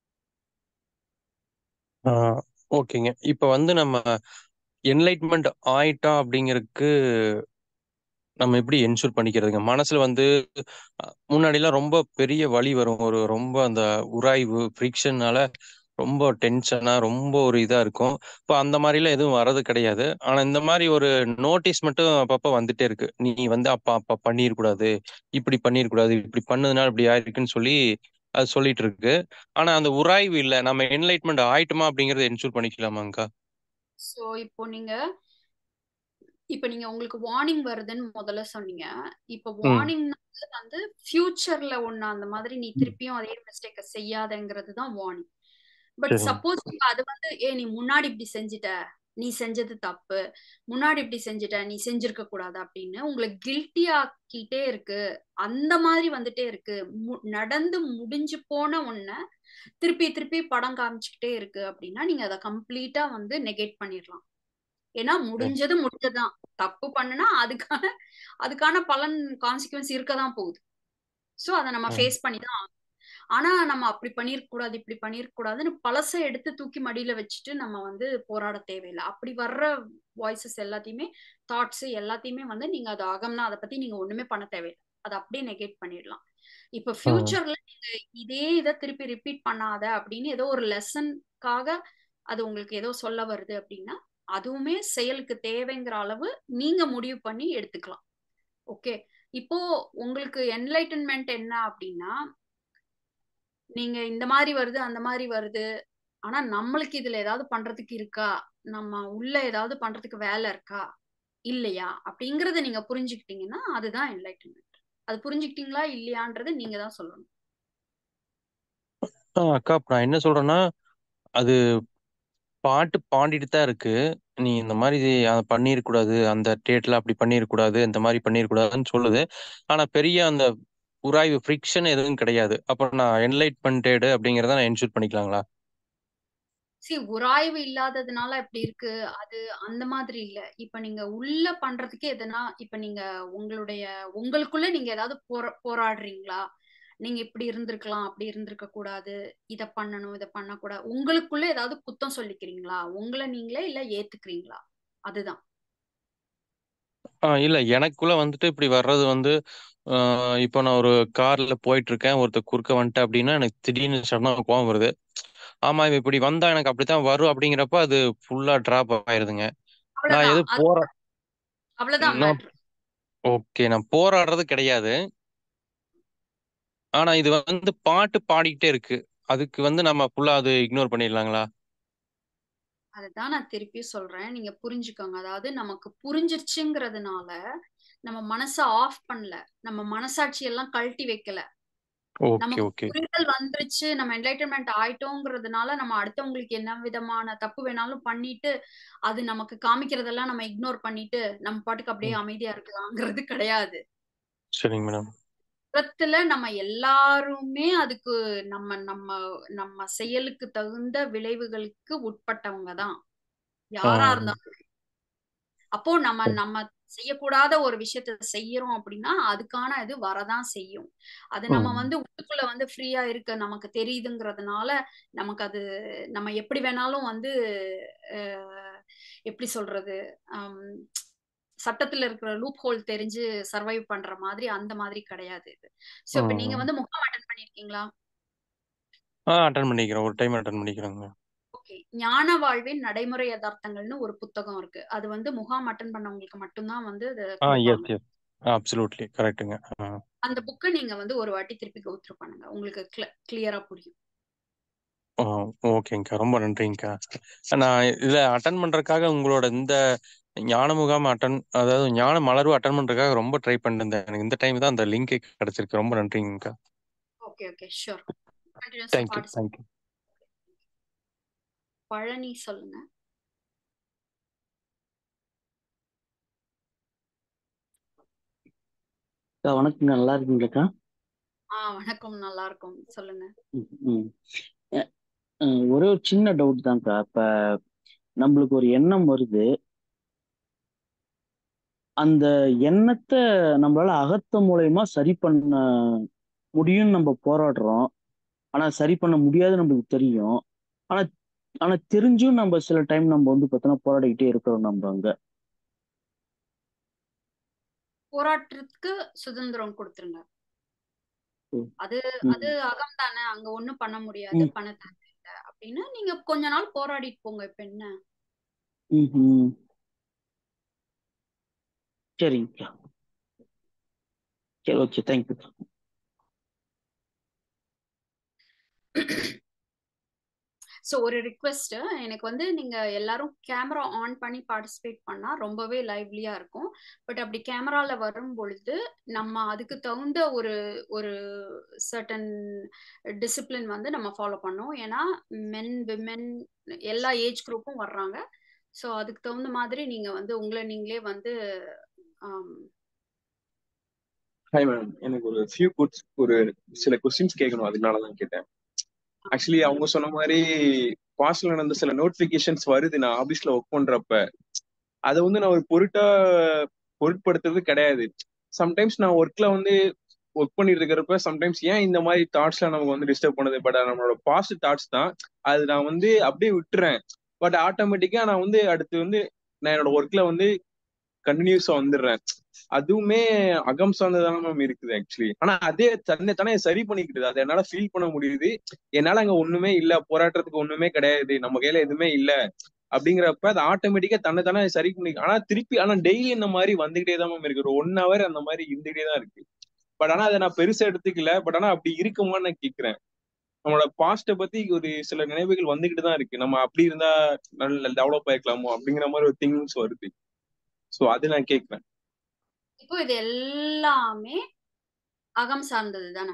ஆ ஓகேங்க இப்ப வந்து நம்ம என்லைட்மெண்ட் ஆயிட்டோம் அப்படிங்கறதுக்கு நம்ம எப்படி என்ஷூர் பண்ணிக்கிறதுங்க மனசுல வந்து அஹ், முன்னாடிலாம் ரொம்ப பெரிய வலி வரும் ஒரு ரொம்ப அந்த உராய்வு ஃப்ரிக்ஷனால ரொம்ப டென்ஷனா ரொம்ப ஒரு இதா இருக்கும் இப்போ அந்த மாதிரிலாம் எதுவும் வர்றது கிடையாது ஆனா இந்த மாதிரி ஒரு நோட்டீஸ் மட்டும் அப்பப்ப வந்துட்டே இருக்கு நீ வந்து அப்பா அப்பா பண்ணிடக்கூடாது இப்படி பண்ணிடக்கூடாது இப்படி பண்ணதுனால இப்படி ஆயிருக்குன்னு சொல்லி அது சொல்லிட்டு இருக்கு ஆனா அந்த உராய்வு இல்ல நம்ம என்லைட்மெண்ட் ஆயிட்டோமா அப்படிங்கறத என்ஷூர் பண்ணிக்கலாமாங்கக்கா சோ இப்போ நீங்க இப்ப நீங்க உங்களுக்கு வார்னிங் வருதுன்னு முதல்ல சொன்னீங்க இப்ப ம் வார்னிங் வந்து ஃபியூச்சர்ல ஒண்ணு அந்த மாதிரி நீ திருப்பியும் அதே மிஸ்டேக்க செய்யாதங்கிறது தான் வார்னிங் பட் சரிங்க சப்போஸ் அது வந்து ஏ நீ முன்னாடி இப்படி செஞ்சுட்ட நீ செஞ்சது தப்பு முன்னாடி இப்படி செஞ்சுட்ட நீ செஞ்சிருக்க கூடாது அப்படின்னு உங்களை கில்ட்டி ஆக்கிட்டே இருக்கு அந்த மாதிரி வந்துட்டே இருக்கு மு- நடந்து முடிஞ்சு போன ஒண்ண திருப்பி திருப்பி படம் காமிச்சுக்கிட்டே இருக்கு அப்படின்னா நீங்க அதை கம்ப்ளீட்டா வந்து நெகேட் பண்ணிடலாம் ஏன்னா ம் முடிஞ்சது முடிஞ்சதுதான் தப்பு பண்ணுனா அதுக்கான அதுக்கான பலன் கான்சிக்வன்ஸ் இருக்க தான் போகுது சோ அதை நம்ம ம் ஃபேஸ் பண்ணி தான் ஆகணும். ஆனா நம்ம அப்படி பண்ணிருக்க கூடாது இப்படி பண்ணிருக்க கூடாதுன்னு பழசை எடுத்து தூக்கி மடியில வச்சுட்டு நம்ம வந்து போராட தேவையில்லை அப்படி வர்ற வாய்ஸஸ் எல்லாத்தையுமே தாட்ஸ் எல்லாத்தையுமே வந்து நீங்க அது அகம்னா அதை பத்தி நீங்க ஒண்ணுமே பண்ண தேவையில்லை அதை அப்படியே நெகேட் பண்ணிடலாம் இப்ப ம் ஃபியூச்சர்ல நீங்க இதே இதை திருப்பி ரிப்பீட் பண்ணாத அப்படின்னு ஏதோ ஒரு லெசனுக்காக அது உங்களுக்கு ஏதோ சொல்ல வருது அப்படின்னா அதுவுமே செயலுக்கு தேவைங்கிற அளவு நீங்க முடிவு பண்ணி எடுத்துக்கலாம் ஓகே இப்போ உங்களுக்கு என்லைட்டன்மெண்ட் என்ன அப்படின்னா நீங்க இந்த மாதிரி வருது அந்த மாதிரி வருது ஆனா நம்மளுக்கு இதுல ஏதாவது பண்றதுக்கு இருக்கா நம்ம உள்ள ஏதாவது பண்றதுக்கு வேலை இருக்கா இல்லையா அப்படிங்கறத நீங்க புரிஞ்சுக்கிட்டீங்கன்னா அதுதான் என்லைட்டன்மெண்ட் அது புரிஞ்சுக்கிட்டீங்களா இல்லையான்றதை நீங்க தான் சொல்லணும் ஆ, அக்கா இப்ப நான் என்ன சொல்றேன்னா அது பாட்டு பாடிட்டு தான் இருக்கு நீ இந்த மாதிரி அதை பண்ணிருக்கூடாது அந்த டேட்ல அப்படி பண்ணிருக்கூடாது இந்த மாதிரி பண்ணிருக்கூடாதுன்னு சொல்லுது ஆனா பெரிய அந்த உராய்வு ஃப்ரிக்ஷன் எதுவும் கிடையாது அப்ப நான் என்லைட்மெண்டட் அப்படிங்கறத நான் என்ஷூர் பண்ணிக்கலாங்களா சி உராய்வு இல்லாததுனால இப்படி இருக்கு அது அந்த மாதிரி இல்ல இப்ப நீங்க உள்ள பண்றதுக்கு எதனா இப்ப நீங்க உங்களுடைய உங்களுக்குள்ள நீங்க ஏதாவது போரா போராடுறீங்களா நீங்க இப்படி இருந்திருக்கலாம் அப்படி இருந்திருக்க கூடாது இத பண்ணணும் இத பண்ணக்கூடாது உங்களுக்குள்ள ஏதாவது குத்தம் சொல்லிக்கிறீங்களா உங்களை நீங்களே இல்ல ஏத்துக்கிறீங்களா அதுதான் ஆ இல்ல எனக்குள்ள வந்துட்டு இப்படி வர்றது வந்து ஆ, இப்போ நான் ஒரு கார்ல போயிட்டு இருக்கேன் ஒருத்தர் குறுக்க வந்துட்டேன் அப்படின்னா எனக்கு திடீர்னு சடனா கோவம் வருது ஆமா இவன் இப்படி வந்தா எனக்கு அப்படித்தான் வரும் அப்படிங்கிறப்ப அது ஃபுல்லா டிராப் ஆயிருதுங்க நான் அவ்வளவுதான் எது அது போற அவ்வளவுதான் நான் மேட்ரு ஓகே நான் போராடுறது கிடையாது ஆனா இது வந்து பாட்டு பாடிக்கிட்டே இருக்கு அதுக்கு வந்து நம்ம ஃபுல்லா அது இக்னோர் பண்ணிடலாங்களா அதுதான் நான் திருப்பி சொல்றேன் நீங்க புரிஞ்சுக்கோங்க அதாவது நமக்கு புரிஞ்சிருச்சுங்கிறதுனால நம்ம மனசை ஆஃப் பண்ணல நம்ம மனசாட்சி எல்லாம் கழட்டி வைக்கல ஓகே நமக்கு ஓகே புரிதல் வந்துருச்சு நம்ம என்லைட்டன்மெண்ட் ஆயிட்டோங்கிறதுனால நம்ம அடுத்தவங்களுக்கு என்ன விதமான தப்பு வேணாலும் பண்ணிட்டு அது நமக்கு காமிக்கிறதெல்லாம் நம்ம இக்னோர் பண்ணிட்டு நம்ம பாட்டுக்கு அப்படியே அமைதியா இருக்கலாங்கிறது கிடையாது சரிங்க மேடம் புறத்துல நம்ம எல்லாருமே அதுக்கு நம்ம நம்ம நம்ம செயலுக்கு தகுந்த விளைவுகளுக்கு உட்பட்டவங்க தான் யாரா ஆ இருந்தாலும் அப்போ நம்ம நம்ம செய்யக்கூடாத ஒரு விஷயத்த செய்யறோம் அப்படின்னா அதுக்கான இது வரதான் செய்யும் அது நம்ம ம் வந்து உள்ளுக்குள்ள வந்து ஃப்ரீயா இருக்க நமக்கு தெரியுதுங்கிறதுனால நமக்கு அது நம்ம எப்படி வேணாலும் வந்து அஹ், எப்படி சொல்றது ஆம், சட்டத்துல இருக்கிற லூப் ஹோல் தெரிஞ்சு சர்வைவ் பண்ற மாதிரி அந்த மாதிரி கிடையாது இது சோ இப்ப நீங்க ம் வந்து முகாம் அட்டன் பண்ணிருக்கீங்களா ஆ அட்டன் பண்ணிக்கிறேன் ஒரு டைம் அட்டன் பண்ணிக்கிறேங்க ஓகே ஞான வாழ்வின் நடைமுறை யதார்த்தங்கள்னு ஒரு புத்தகம் இருக்கு அது வந்து முகாம் அட்டன் பண்ணவங்களுக்கு மட்டும்தான் வந்து அதை ஆ எஸ் கொடுப்பாங்க எஸ் அப்சல்யூட்லி கரெக்ட்டுங்க ஆ அந்த புக்கை நீங்க வந்து ஒரு வாட்டி திருப்பி கவுத்ரூ பண்ணுங்க உங்களுக்கு கிளியரா புரியும் ஆ ஓகேங்கக்கா ரொம்ப நன்றிங்கக்கா நான் இதில் அட்டன் பண்ணுறதுக்காக உங்களோட இந்த ஞான முகாம் அட்டன் அதாவது ஞான மலர்வு அட்டன் பண்ணுறதுக்காக ரொம்ப ட்ரை பண்ணிருந்தேன் எனக்கு இந்த டைம் தான் அந்த லிங்க் கிடைச்சிருக்கு ரொம்ப நன்றிங்கக்கா okay okay sure continuous thank you participate thank you Palani சொல்லுங்க அக்கா வணக்கங்க நல்லா இருக்கீங்களாக்கா ஆ வணக்கம் நல்லா இருக்கும் சொல்லுங்க ம், ம். அஹ், அஹ், ஒரே ஒரு சின்ன டவுட் தான்க்கா இப்ப நம்மளுக்கு ஒரு எண்ணம் வருது அந்த எண்ணத்தை நம்மளால அகத்த மூலயமா சரி பண்ண முடியும்னு நம்ம போராடுறோம் ஆனா சரி பண்ண முடியாது நம்மளுக்கு தெரியும் ஆனா ஆனா தெரிஞ்சும் நம்ம சில டைம் நம்ம வந்து பார்த்தோன்னா போராடிக்கிட்டே இருக்கிறோம் நம்ம அங்க போராட்டத்துக்கு சுதந்திரம் கொடுத்துருங்க ம், அது அது ம், அகம் தானே அங்க ஒண்ணும் பண்ண முடியாது ம், பண்ண தேவையில்லை அப்படின்னு நீங்க கொஞ்ச நாள் போராடிட்டு போங்க இப்ப என்ன ம், ம். சரிங்கக்கா சரி ஓகே தேங்க்யூ ஸோ ஒரு ரிக்வெஸ்ட் எனக்கு வந்து நீங்க எல்லாரும் கேமரா ஆன் பண்ணி பார்ட்டிசிபேட் பண்ணா ரொம்பவே லைவ்லியா இருக்கும் பட் அப்படி கேமரால வரும் பொழுது நம்ம அதுக்கு தகுந்த ஒரு ஒரு சர்டன் டிசிப்ளின் வந்து நம்ம ஃபாலோ பண்ணோம் ஏன்னா மென் விமென் எல்லா ஏஜ் குரூப்பும் வர்றாங்க ஸோ அதுக்கு தகுந்த மாதிரி நீங்க வந்து உங்களை நீங்களே வந்து ஆம், ஹாய் மேடம் எனக்கு ஒரு ஃபியூ குட்ஸ் ஒரு சில கொஸ்டின்ஸ் கேட்கணும் அதனால தான் கேட்டேன் ஆக்சுவலி அவங்க சொன்ன மாதிரி பாஸ்ட்ல நடந்த சில நோட்டிபிகேஷன்ஸ் வருது நான் ஆபீஸ்ல ஒர்க் பண்றப்ப அதை வந்து நான் ஒரு பொருட்டா பொருட்படுத்துறது கிடையாது சம்டைம்ஸ் நான் ஒர்க்ல வந்து ஒர்க் பண்ணிட்டு இருக்கிறப்ப சம்டைம்ஸ் ஏன் இந்த மாதிரி தாட்ஸ்லாம் நமக்கு வந்து டிஸ்டர்ப் பண்ணுது பட் நம்மளோட பாஸ்ட் தாட்ஸ் தான் அது நான் வந்து அப்படியே விட்டுறேன் பட் ஆட்டோமேட்டிக்கா நான் வந்து அடுத்து வந்து நான் என்னோட ஒர்க்ல வந்து கண்டினியூஸா வந்துடுறேன் அதுவுமே அகம் சார்ந்ததான மேம் இருக்குது ஆக்சுவலி ஆனா அதே தன்னை தானே சரி பண்ணிக்கிட்டு அதை என்னால ஃபீல் பண்ண முடியுது என்னால அங்க ஒண்ணுமே இல்ல போராட்டத்துக்கு ஒண்ணுமே கிடையாது நம்ம கையில எதுவுமே இல்ல அப்படிங்கிறப்ப அது ஆட்டோமேட்டிக்கா தன்னை தானே சரி பண்ணி ஆனா திருப்பி ஆனா டெய்லி இந்த மாதிரி வந்துகிட்டே தான் மேம் இருக்கு ஒரு ஒன் ஹவர் அந்த மாதிரி இருந்துகிட்டே தான் இருக்கு பட் ஆனா அதை நான் பெருசா எடுத்துக்கல பட் ஆனா அப்படி இருக்குமான்னு நான் கேக்குறேன் நம்மளோட பாஸ்ட பத்தி ஒரு சில நினைவுகள் வந்துகிட்டு தான் இருக்கு நம்ம அப்படி இருந்தா நல்ல டெவலப் ஆயிருக்கலாமோ அப்படிங்கிற மாதிரி ஒரு திங்ஸ் வருது சோ அது நான் கேக்குறேன் இப்போ இது எல்லாமே அகம் சார்ந்தது தானே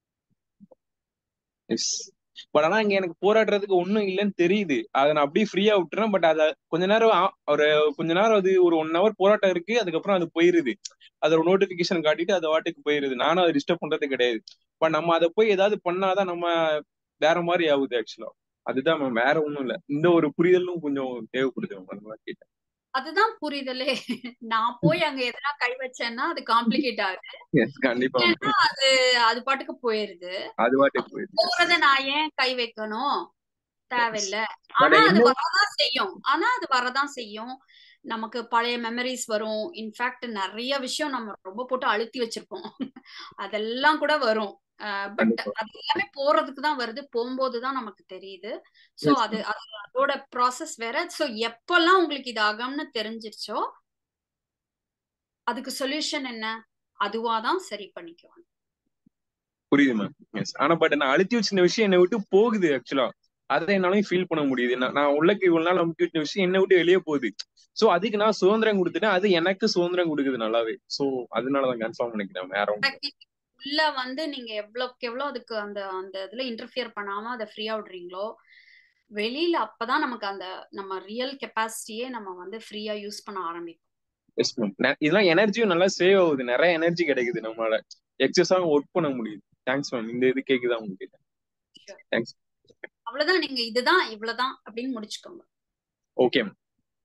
எஸ் பட் ஆனா இங்க எனக்கு போராடுறதுக்கு ஒண்ணும் இல்லைன்னு தெரியுது அதை நான் அப்படியே ஃப்ரீயா விட்டுறேன் பட் அத கொஞ்ச நேரம் ஆ- ஒரு கொஞ்ச நேரம் அது ஒரு ஒன் ஹவர் போராட்டம் இருக்கு அதுக்கப்புறம் அது போயிருது அது ஒரு நோட்டிபிகேஷன் காட்டிட்டு அது வாட்டுக்கு போயிருது நானும் அதை டிஸ்டர்ப் பண்றது கிடையாது பட் நம்ம அதை போய் ஏதாவது பண்ணாதான் நம்ம வேற மாதிரி ஆகுது ஆக்சுவலா அதுதான் மேம் வேற ஒண்ணும் இல்ல இந்த ஒரு புரிதலும் கொஞ்சம் தேவைப்படுது மேம் அதனால கேட்டேன் அதுதான் புரிதலே நான் போய் அங்க எதனா கை வச்சேன்னா அது காம்ப்ளிகேட் ஆகுது எஸ் கண்டிப்பா ஏன்னா அது அது பாட்டுக்கு போயிருது அது வாட்டுக்கு போயிருது போறத நான் ஏன் கை வைக்கணும் தேவையில்ல பட் ஆனா அது என்ன வரதான் செய்யும் ஆனா அது வரதான் செய்யும் நமக்கு பழைய மெமரிஸ் வரும் இன்ஃபேக்ட் நிறைய விஷயம் நம்ம ரொம்ப போட்டு அழுத்தி வச்சிருப்போம் அதெல்லாம் கூட வரும் பட் கண்டிப்பா அது எல்லாமே போறதுக்கு தான் வருது போகும்போது தான் நமக்கு தெரியுது சோ எஸ் அது அது அதோட ப்ராசஸ் வேற சோ எப்பெல்லாம் உங்களுக்கு இது அகம்னு தெரிஞ்சிருச்சோ அதுக்கு சொல்யூஷன் என்ன அதுவா தான் சரி பண்ணிக்குவாங்க புரியுது மேம் எஸ் ஆனா பட் நான் அழுத்தி வச்சிருந்த விஷயம் என்னை விட்டு போகுது ஆக்சுவலா அதை என்னாலையும் ஃபீல் பண்ண முடியுது நான் நான் உள்ளக்கு இவ்வளவு நாள் அமுக்கி விட்ட விஷயம் என்னை விட்டு வெளியே போகுது சோ அதுக்கு நான் சுதந்திரம் கொடுத்துட்டேன் அது எனக்கு சுதந்திரம் கொடுக்குது நல்லாவே சோ அதனாலதான் கன்ஃபார்ம் பண்ணிக்கிறேன் வேற ஒண்ணும் இல்ல. Exactly. உள்ள வந்து நீங்க எவ்வளவுக்கு எவ்வளவு அதுக்கு அந்த அந்த இதுல இன்டர்ஃபியர் பண்ணாம அதை ஃப்ரீயா விடுறீங்களோ வெளியில அப்பதான் நமக்கு அந்த நம்ம ரியல் கெப்பாசிட்டியே நம்ம வந்து ஃப்ரீயா யூஸ் பண்ண ஆரம்பிக்கும் எஸ் மேம் இதெல்லாம் எனர்ஜியும் நல்லா சேவ் ஆகுது நிறைய எனர்ஜி கிடைக்குது நம்மளால எக்ஸஸா ஒர்க் பண்ண முடியுது தேங்க்ஸ் மேம் இந்த இது கேக்குதா உங்களுக்கு Sure. தேங்க்ஸ் அவ்வளவுதான் நீங்க இதுதான் இவ்வளவுதான் அப்படின்னு முடிச்சுக்கோங்க ஓகே மேம்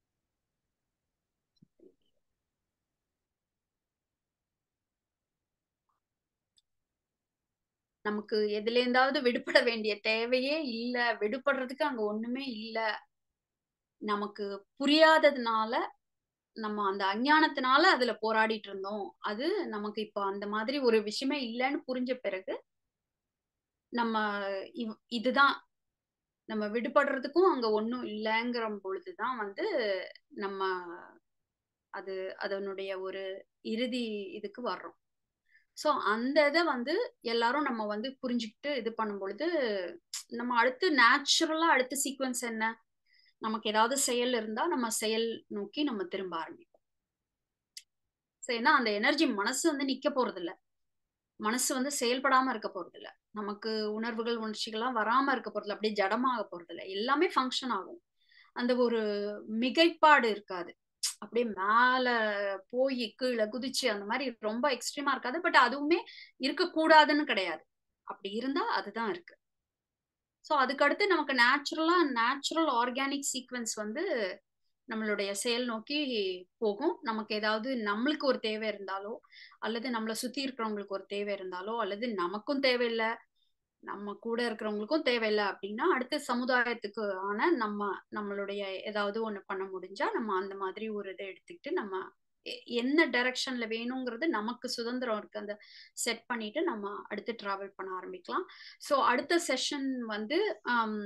நமக்கு எதுல இருந்தாவது விடுபட வேண்டிய தேவையே இல்ல விடுபடுறதுக்கு அங்க ஒண்ணுமே இல்ல நமக்கு புரியாததுனால நம்ம அந்த அஞ்ஞானத்தினால அதுல போராடிட்டு இருந்தோம் அது நமக்கு இப்போ அந்த மாதிரி ஒரு விஷயமே இல்லைன்னு புரிஞ்ச பிறகு நம்ம இவ்- இதுதான் நம்ம விடுபடுறதுக்கும் அங்க ஒண்ணும் இல்லைங்கிற பொழுதுதான் வந்து நம்ம அது அதனுடைய ஒரு இறுதி இதுக்கு வர்றோம் ஸோ அந்த இதை வந்து எல்லாரும் நம்ம வந்து புரிஞ்சுக்கிட்டு இது பண்ணும் பொழுது நம்ம அடுத்து நேச்சுரலா அடுத்த சீக்வன்ஸ் என்ன நமக்கு ஏதாவது செயல் இருந்தா நம்ம செயல் நோக்கி நம்ம திரும்ப ஆரம்பிப்போம் ஸோ ஏன்னா அந்த எனர்ஜி மனசு வந்து நிக்க போறது இல்ல மனசு வந்து செயல்படாம இருக்க போறது இல்ல நமக்கு உணர்வுகள் உணர்ச்சிகள்லாம் வராம இருக்க போறது இல்ல அப்படியே ஜடமாக போறது இல்ல எல்லாமே ஃபங்க்ஷன் ஆகும் அந்த ஒரு மிகைப்பாடு இருக்காது அப்படியே மேல போய் கீழே குதிச்சு அந்த மாதிரி ரொம்ப எக்ஸ்ட்ரீமா இருக்காது பட் அதுவுமே இருக்கக்கூடாதுன்னு கிடையாது அப்படி இருந்தா அதுதான் இருக்கு ஸோ அதுக்கடுத்து நமக்கு நேச்சுரலா நேச்சுரல் ஆர்கானிக் சீக்வன்ஸ் வந்து நம்மளுடைய செயல் நோக்கி போகும் நமக்கு ஏதாவது நம்மளுக்கு ஒரு தேவை இருந்தாலோ அல்லது நம்மளை சுத்தி இருக்கிறவங்களுக்கு ஒரு தேவை இருந்தாலோ அல்லது நமக்கும் தேவையில்லை நம்ம கூட இருக்கிறவங்களுக்கும் தேவையில்லை அப்படின்னா அடுத்த சமுதாயத்துக்கு ஆன நம்ம நம்மளுடைய ஏதாவது ஒண்ணு பண்ண முடிஞ்சா நம்ம அந்த மாதிரி ஒரு இதை எடுத்துக்கிட்டு நம்ம எ- என்ன டைரக்ஷன்ல வேணுங்கிறது நமக்கு சுதந்திரம் இருக்கு அந்த செட் பண்ணிட்டு நம்ம அடுத்து டிராவல் பண்ண ஆரம்பிக்கலாம் ஸோ அடுத்த செஷன் வந்து ஆம்,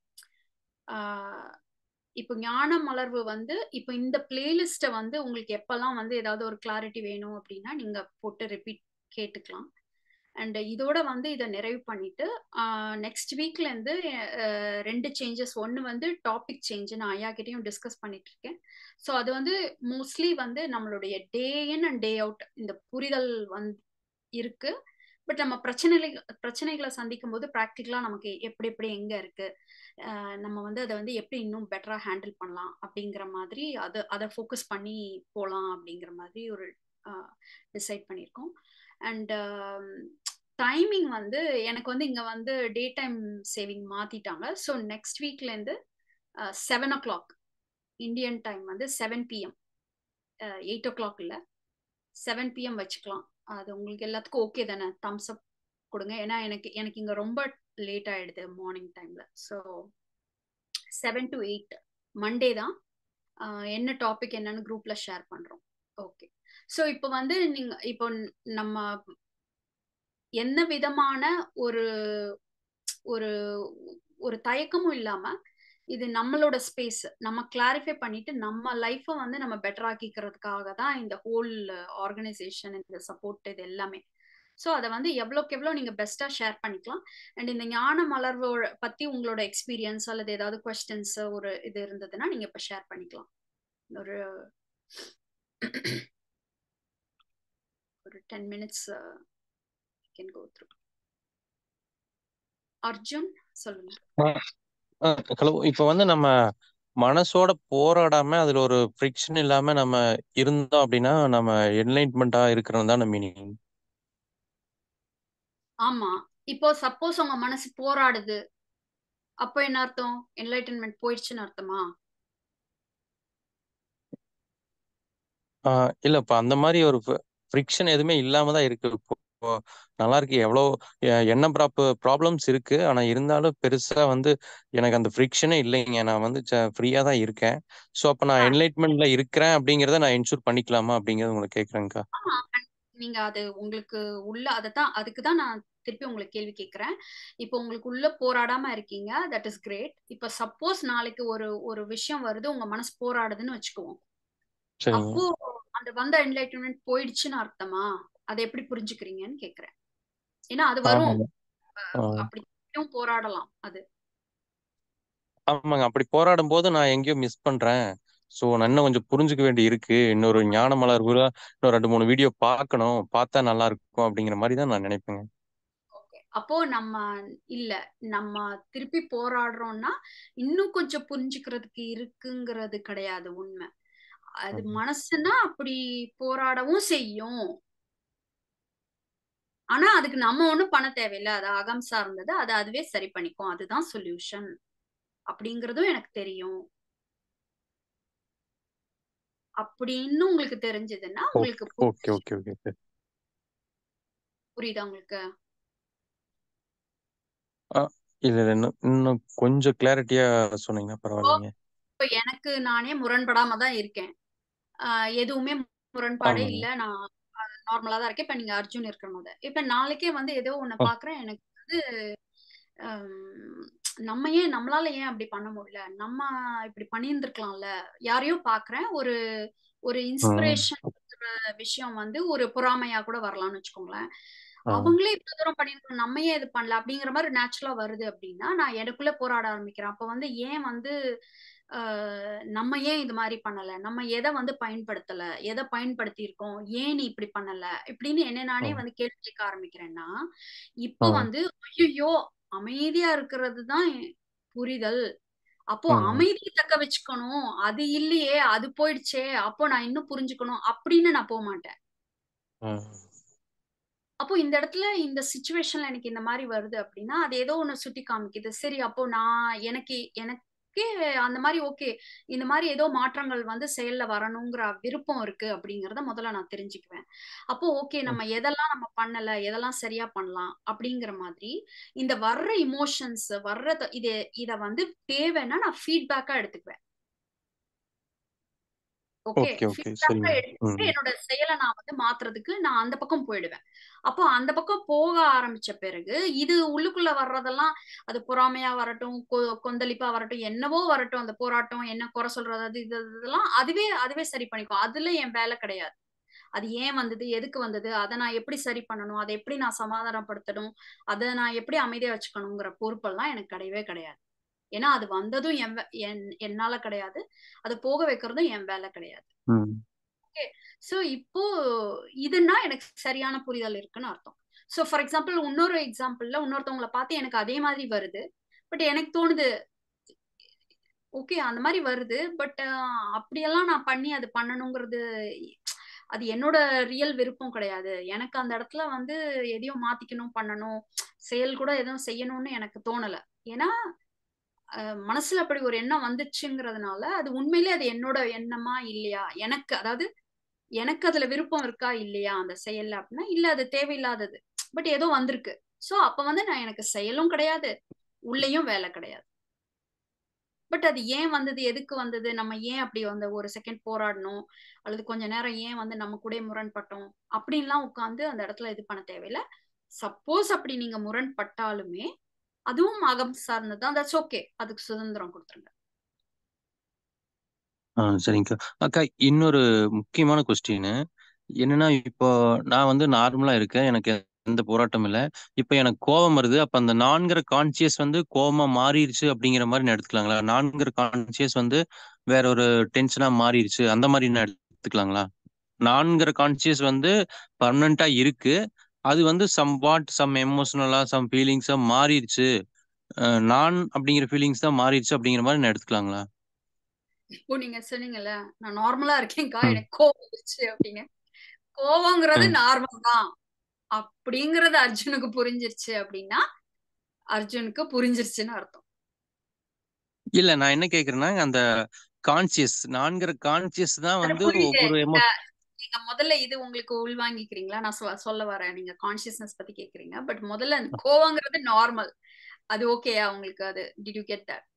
ஆஹ், இப்போ ஞான மலர்வு வந்து இப்போ இந்த பிளேலிஸ்ட்டை வந்து உங்களுக்கு எப்பெல்லாம் வந்து ஏதாவது ஒரு கிளாரிட்டி வேணும் அப்படின்னா நீங்க போட்டு ரிப்பீட் கேட்டுக்கலாம் அண்ட் இதோட வந்து இதை நிறைவு பண்ணிட்டு நெக்ஸ்ட் வீக்ல இருந்து அஹ், ரெண்டு சேஞ்சஸ் ஒன்று வந்து டாபிக் சேஞ்ச் நான் ஐயா கிட்டயும் டிஸ்கஸ் பண்ணிட்டு இருக்கேன் ஸோ அது வந்து மோஸ்ட்லி வந்து நம்மளுடைய டே இன் அண்ட் டே அவுட் இந்த புரிதல் வந்து இருக்கு பட் நம்ம பிரச்சனைகளை பிரச்சனைகளை சந்திக்கும் போது ப்ராக்டிக்கலா நமக்கு எப்படி எப்படி எங்க இருக்கு அஹ் நம்ம வந்து அதை வந்து எப்படி இன்னும் பெட்டரா ஹேண்டில் பண்ணலாம் அப்படிங்கிற மாதிரி அதை அதை ஃபோக்கஸ் பண்ணி போகலாம் அப்படிங்கிற மாதிரி ஒரு டிசைட் பண்ணியிருக்கோம் அண்ட் டைமிங் வந்து எனக்கு வந்து இங்க வந்து டே டைம் சேவிங் மாத்திட்டாங்க ஸோ நெக்ஸ்ட் வீக்ல இருந்து seven o'clock Indian time வந்து seven PM eight o'clock இல்லை செவன் பிஎம் வச்சுக்கலாம் அது உங்களுக்கு எல்லாத்துக்கும் ஓகே தானே தம்ஸ் அப் கொடுங்க ஏன்னா எனக்கு எனக்கு இங்க ரொம்ப லேட் ஆயிடுது மார்னிங் டைம்ல so seven to eight Monday தான் ஆஹ் என்ன டாபிக் என்னன்னு குரூப்ல ஷேர் பண்றோம் ஓகே ஸோ இப்போ வந்து நீங்க இப்போ நம்ம என்ன விதமான ஒரு ஒரு ஒரு தயக்கமும் இல்லாம இது நம்மளோட ஸ்பேஸ் நம்ம கிளாரிஃபை பண்ணிட்டு நம்ம லைஃப்பை வந்து நம்ம பெட்டர் ஆக்கிக்கிறதுக்காக தான் இந்த ஹோல் ஆர்கனைசேஷன் இந்த சப்போர்ட் இது எல்லாமே ஸோ அதை வந்து எவ்வளோக்கு எவ்வளோ நீங்கள் பெஸ்ட்டாக ஷேர் பண்ணிக்கலாம் அண்ட் இந்த ஞான மலர்வோட பற்றி உங்களோட எக்ஸ்பீரியன்ஸ் அல்லது ஏதாவது கொஸ்டின்ஸ் ஒரு இது இருந்ததுன்னா நீங்கள் இப்போ ஷேர் பண்ணிக்கலாம் ஒரு ஒரு ten minutes can go through Arjun சொல்லுங்க ஹலோ இப்போ வந்து நம்ம மனசோட போராடாம அதுல ஒரு ஃப்ரிக்ஷன் இல்லாம நம்ம இருந்தோம் அப்படின்னா நம்ம என்லைட்மெண்டா இருக்கிறது தான் மீனிங் ஆமா இப்போ சப்போஸ் உங்க மனசு போராடுது அப்போ என்ன அர்த்தம் என்லைட்டன்மெண்ட் போயிடுச்சுன்னு அர்த்தமா ஆஹ் இல்ல இப்ப அந்த மாதிரி ஒரு ஃப்ரிக்ஷன் எதுவுமே இல்லாம தான் இருக்கு இப்போ இப்போ நல்லா இருக்கு எவ்வளோ எ- என்ன ப்ராப் ப்ராப்ளம்ஸ் இருக்கு ஆனா இருந்தாலும் பெருசா வந்து எனக்கு அந்த ஃப்ரிக்ஷனே இல்லைங்க நான் வந்து ஃப்ரீயா தான் இருக்கேன் ஸோ அப்ப நான் என்லைட்மெண்ட்ல இருக்கிறேன் அப்படிங்கிறத நான் இன்சூர் பண்ணிக்கலாமா அப்படிங்கறது உங்களுக்கு கேக்குறேங்க்கா ஆமா நீங்க அது உங்களுக்கு உள்ள அதத்தான் அதுக்கு தான் நான் திருப்பி உங்களுக்கு கேள்வி கேட்கிறேன் இப்போ உங்களுக்கு உள்ள போராடாம இருக்கீங்க தட் இஸ் கிரேட் இப்போ சப்போஸ் நாளைக்கு ஒரு ஒரு விஷயம் வருது உங்க மனசு போராடுதுன்னு வச்சுக்குவோம் சரிங்க அப்போ அந்த வந்த என்லைட்டன்மெண்ட் போயிடுச்சுன்னு அர்த்தமா அதை எப்படி புரிஞ்சுக்கிறீங்கன்னு கேக்குறேன் ஏன்னா அது வரும் ஆமாங்க அஹ் ஆஹ் அப்படியும் போராடலாம் அது ஆமாங்க அப்படி போராடும் போது நான் எங்கேயோ மிஸ் பண்றேன் ஸோ நான் இன்னும் கொஞ்சம் புரிஞ்சுக்க வேண்டி இருக்கு இன்னொரு ஞான மலர் கூட இன்னும் ரெண்டு மூணு வீடியோ பார்க்கணும் பார்த்தா நல்லா இருக்கும் அப்படிங்கிற மாதிரி தான் நான் நினைப்பேங்க ஓகே அப்போ நம்ம இல்ல நம்ம திருப்பி போராடுறோம்னா இன்னும் கொஞ்சம் புரிஞ்சுக்கிறதுக்கு இருக்குங்கிறது கிடையாது உண்மை அது ம். மனசுனா அப்படி போராடவும் செய்யும் ஆனா அதுக்கு நம்ம ஒண்ணும் பண்ண தேவையில்லை அது அகம் சார்ந்தது அது அதுவே சரி பண்ணிக்கும் அதுதான் சொல்யூஷன் அப்படிங்கறதும் எனக்கு தெரியும் அப்படின்னு உங்களுக்கு தெரிஞ்சதுன்னா உங்களுக்கு பு- ஓகே ஓகே ஓகே ஓகே புரியுதா உங்களுக்கு இல்ல இல்ல இன்னும் இன்னும் கொஞ்சம் கிளாரிட்டியா சொன்னீங்கன்னா பரவாயில்லைங்க இப்ப எனக்கு நானே முரண்படாம தான் இருக்கேன் ஆஹ் எதுவுமே முரண்பாடே ஆமாங்க இல்ல நான் நார்மலா தான் இருக்கேன் இப்ப நீங்க அர்ஜுன் இருக்கிற மாதிரி இப்ப நாளைக்கே வந்து ஏதோ ஒண்ணு ஓ, பாக்குறேன் எனக்கு வந்து ஹம், நம்ம ஏன் நம்மளால ஏன் அப்படி பண்ண முடியல நம்ம இப்படி பண்ணியிருந்திருக்கலாம்ல யாரையோ பாக்குறேன் ஒரு ஒரு ம், இன்ஸ்பிரேஷன் விஷயம் வந்து ஒரு பொறாமையா கூட வரலாம்னு வச்சுக்கோங்களேன் ஆ, அவங்களே இவ்வளவு தூரம் பண்ணிருக்கோம் நம்ம ஏன் இது பண்ணல அப்படிங்கிற மாதிரி நேச்சுரலா வருது அப்படின்னா நான் எனக்குள்ள போராட ஆரம்பிக்கிறேன் அப்ப வந்து ஏன் வந்து ஆஹ் நம்ம ஏன் இது மாதிரி பண்ணல நம்ம எதை வந்து பயன்படுத்தல எதை பயன்படுத்தி இருக்கோம் ஏன் நீ இப்படி பண்ணல இப்படின்னு என்ன நானே ம், வந்து கேள்வி கேட்க ஆரம்பிக்கிறேன்னா இப்போ ம், வந்து ஐயோ அமைதியா இருக்கிறது தான் புரிதல் அப்போ ம், அமைதியை தக்க வச்சுக்கணும் அது இல்லையே அது போயிடுச்சே அப்போ நான் இன்னும் புரிஞ்சுக்கணும் அப்படின்னு நான் போக மாட்டேன் ம். அப்போ இந்த இடத்துல இந்த சுச்சுவேஷன்ல எனக்கு இந்த மாதிரி வருது அப்படின்னா அது ஏதோ ஒண்ணு சுட்டி காமிக்குது சரி அப்போ நான் எனக்கு எனக்கே அந்த மாதிரி ஓகே இந்த மாதிரி ஏதோ மாற்றங்கள் வந்து செயல்ல வரணுங்கிற விருப்பம் இருக்கு அப்படிங்கறத முதல்ல நான் தெரிஞ்சுக்குவேன் அப்போ ஓகே நம்ம எதெல்லாம் நம்ம பண்ணல எதெல்லாம் சரியா பண்ணலாம் அப்படிங்கிற மாதிரி இந்த வர்ற இமோஷன்ஸ் வர்ற இது இத வந்து தேவைன்னா நான் ஃபீட்பேக்கா எடுத்துக்குவேன் ஓகே ஓகே ஓகே ஃபீட்பேக்கா சரிங்க எடுத்துட்டு ம் என்னோட செயலை நான் வந்து மாத்துறதுக்கு நான் அந்த பக்கம் போயிடுவேன் அப்போ அந்த பக்கம் போக ஆரம்பிச்ச பிறகு இது உள்ளுக்குள்ள வர்றதெல்லாம் அது பொறாமையா வரட்டும் கொ- கொந்தளிப்பா வரட்டும் என்னவோ வரட்டும் அந்த போராட்டம் என்ன குறை சொல்றது அது இது இதெல்லாம் அதுவே அதுவே சரி பண்ணிக்கும் அதுல என் வேலை கிடையாது அது ஏன் வந்தது எதுக்கு வந்தது அதை நான் எப்படி சரி பண்ணணும் அதை எப்படி நான் சமாதானப்படுத்தணும் அதை நான் எப்படி அமைதியா வச்சுக்கணுங்கிற பொறுப்பெல்லாம் எனக்கு கிடையவே கிடையாது ஏன்னா அது வந்ததும் என் வே- என்- என்னால கிடையாது அது போக வைக்கிறதும் என் வேலை கிடையாது ம் ஓகே ஸோ இப்போ இதுன்னா எனக்கு சரியான புரிதல் இருக்குன்னு அர்த்தம் ஸோ ஃபார் எக்ஸாம்பிள் இன்னொரு எக்ஸாம்பிள்ல இன்னொருத்தவங்கள பார்த்து எனக்கு அதே மாதிரி வருது பட் எனக்கு தோணுது ஓகே அந்த மாதிரி வருது பட் அப்படியெல்லாம் நான் பண்ணி அது பண்ணணுங்கிறது அது என்னோட ரியல் விருப்பம் கிடையாது எனக்கு அந்த இடத்துல வந்து எதையும் மாத்திக்கணும் பண்ணணும் செயல் கூட எதுவும் செய்யணும்னு எனக்கு தோணல ஏன்னா அஹ், மனசுல அப்படி ஒரு எண்ணம் வந்துச்சுங்கிறதுனால அது உண்மையிலே அது என்னோட எண்ணமா இல்லையா எனக்கு அதாவது எனக்கு அதுல விருப்பம் இருக்கா இல்லையா அந்த செயல்ல அப்படின்னா இல்ல அது தேவையில்லாதது பட் ஏதோ வந்திருக்கு சோ அப்ப வந்து நான் எனக்கு செயலும் கிடையாது உள்ளேயும் வேலை கிடையாது பட் அது ஏன் வந்தது எதுக்கு வந்தது நம்ம ஏன் அப்படி வந்து ஒரு செகண்ட் போராடணும் அல்லது கொஞ்ச நேரம் ஏன் வந்து நம்ம கூட முரண்பட்டோம் அப்படின்லாம் உட்காந்து அந்த இடத்துல இது பண்ண தேவையில்ல சப்போஸ் அப்படி நீங்க முரண்பட்டாலுமே அதுவும் அகம் சார்ந்ததுதான் தட்ஸ் ஓகே அதுக்கு சுதந்திரம் கொடுத்துருங்க ஆ சரிங்க அக்கா இன்னொரு முக்கியமான கொஸ்டின் என்னன்னா இப்போ நான் வந்து நார்மலா இருக்கேன் எனக்கு எந்த போராட்டமும் இல்லை இப்போ எனக்கு கோபம் வருது அப்ப அந்த நான்கிற கான்சியஸ் வந்து கோபமா மாறிடுச்சு அப்படிங்கிற மாதிரி நான் எடுத்துக்கலாங்களா நான்கிற கான்சியஸ் வந்து வேற ஒரு டென்ஷனா மாறிடுச்சு அந்த மாதிரி நான் எடுத்துக்கலாங்களா நான்கிற கான்சியஸ் வந்து பர்மனண்டா இருக்கு அது வந்து சம் வாட் சம் எமோஷனலா சம் ஃபீலிங்ஸா மாறிடுச்சு அஹ் நான் அப்படிங்கிற ஃபீலிங்ஸ் தான் மாறிடுச்சு அப்படிங்கிற மாதிரி நான் எடுத்துக்கலாங்களா இப்போ நீங்க சொன்னீங்கல்ல நான் நார்மலா இருக்கேன்க்கா ம் எனக்கு கோவம் வந்துச்சு அப்படின்னு கோவங்கிறது ம் நார்மல் தான் அப்படிங்கறது அர்ஜுனுக்கு புரிஞ்சிருச்சு அப்படின்னா அர்ஜுனுக்கு புரிஞ்சிருச்சுன்னு அர்த்தம் இல்ல நான் என்ன கேக்குறேன்னா அந்த கான்சியஸ் நான்கிற கான்சியஸ் தான் அது வந்து புரியுது ஒவ்வொரு நீங்க எமோ நீங்க முதல்ல இது உங்களுக்கு உள்வாங்கிக்கிறீங்களா நான் சொ- சொல்ல வரேன் நீங்க கான்சியஸ்னஸ் பத்தி கேக்குறீங்க பட் முதல்ல அந்த கோவங்கிறது நார்மல் அது ஓகேயா உங்களுக்கு அது டிட் யூ கெட் தட்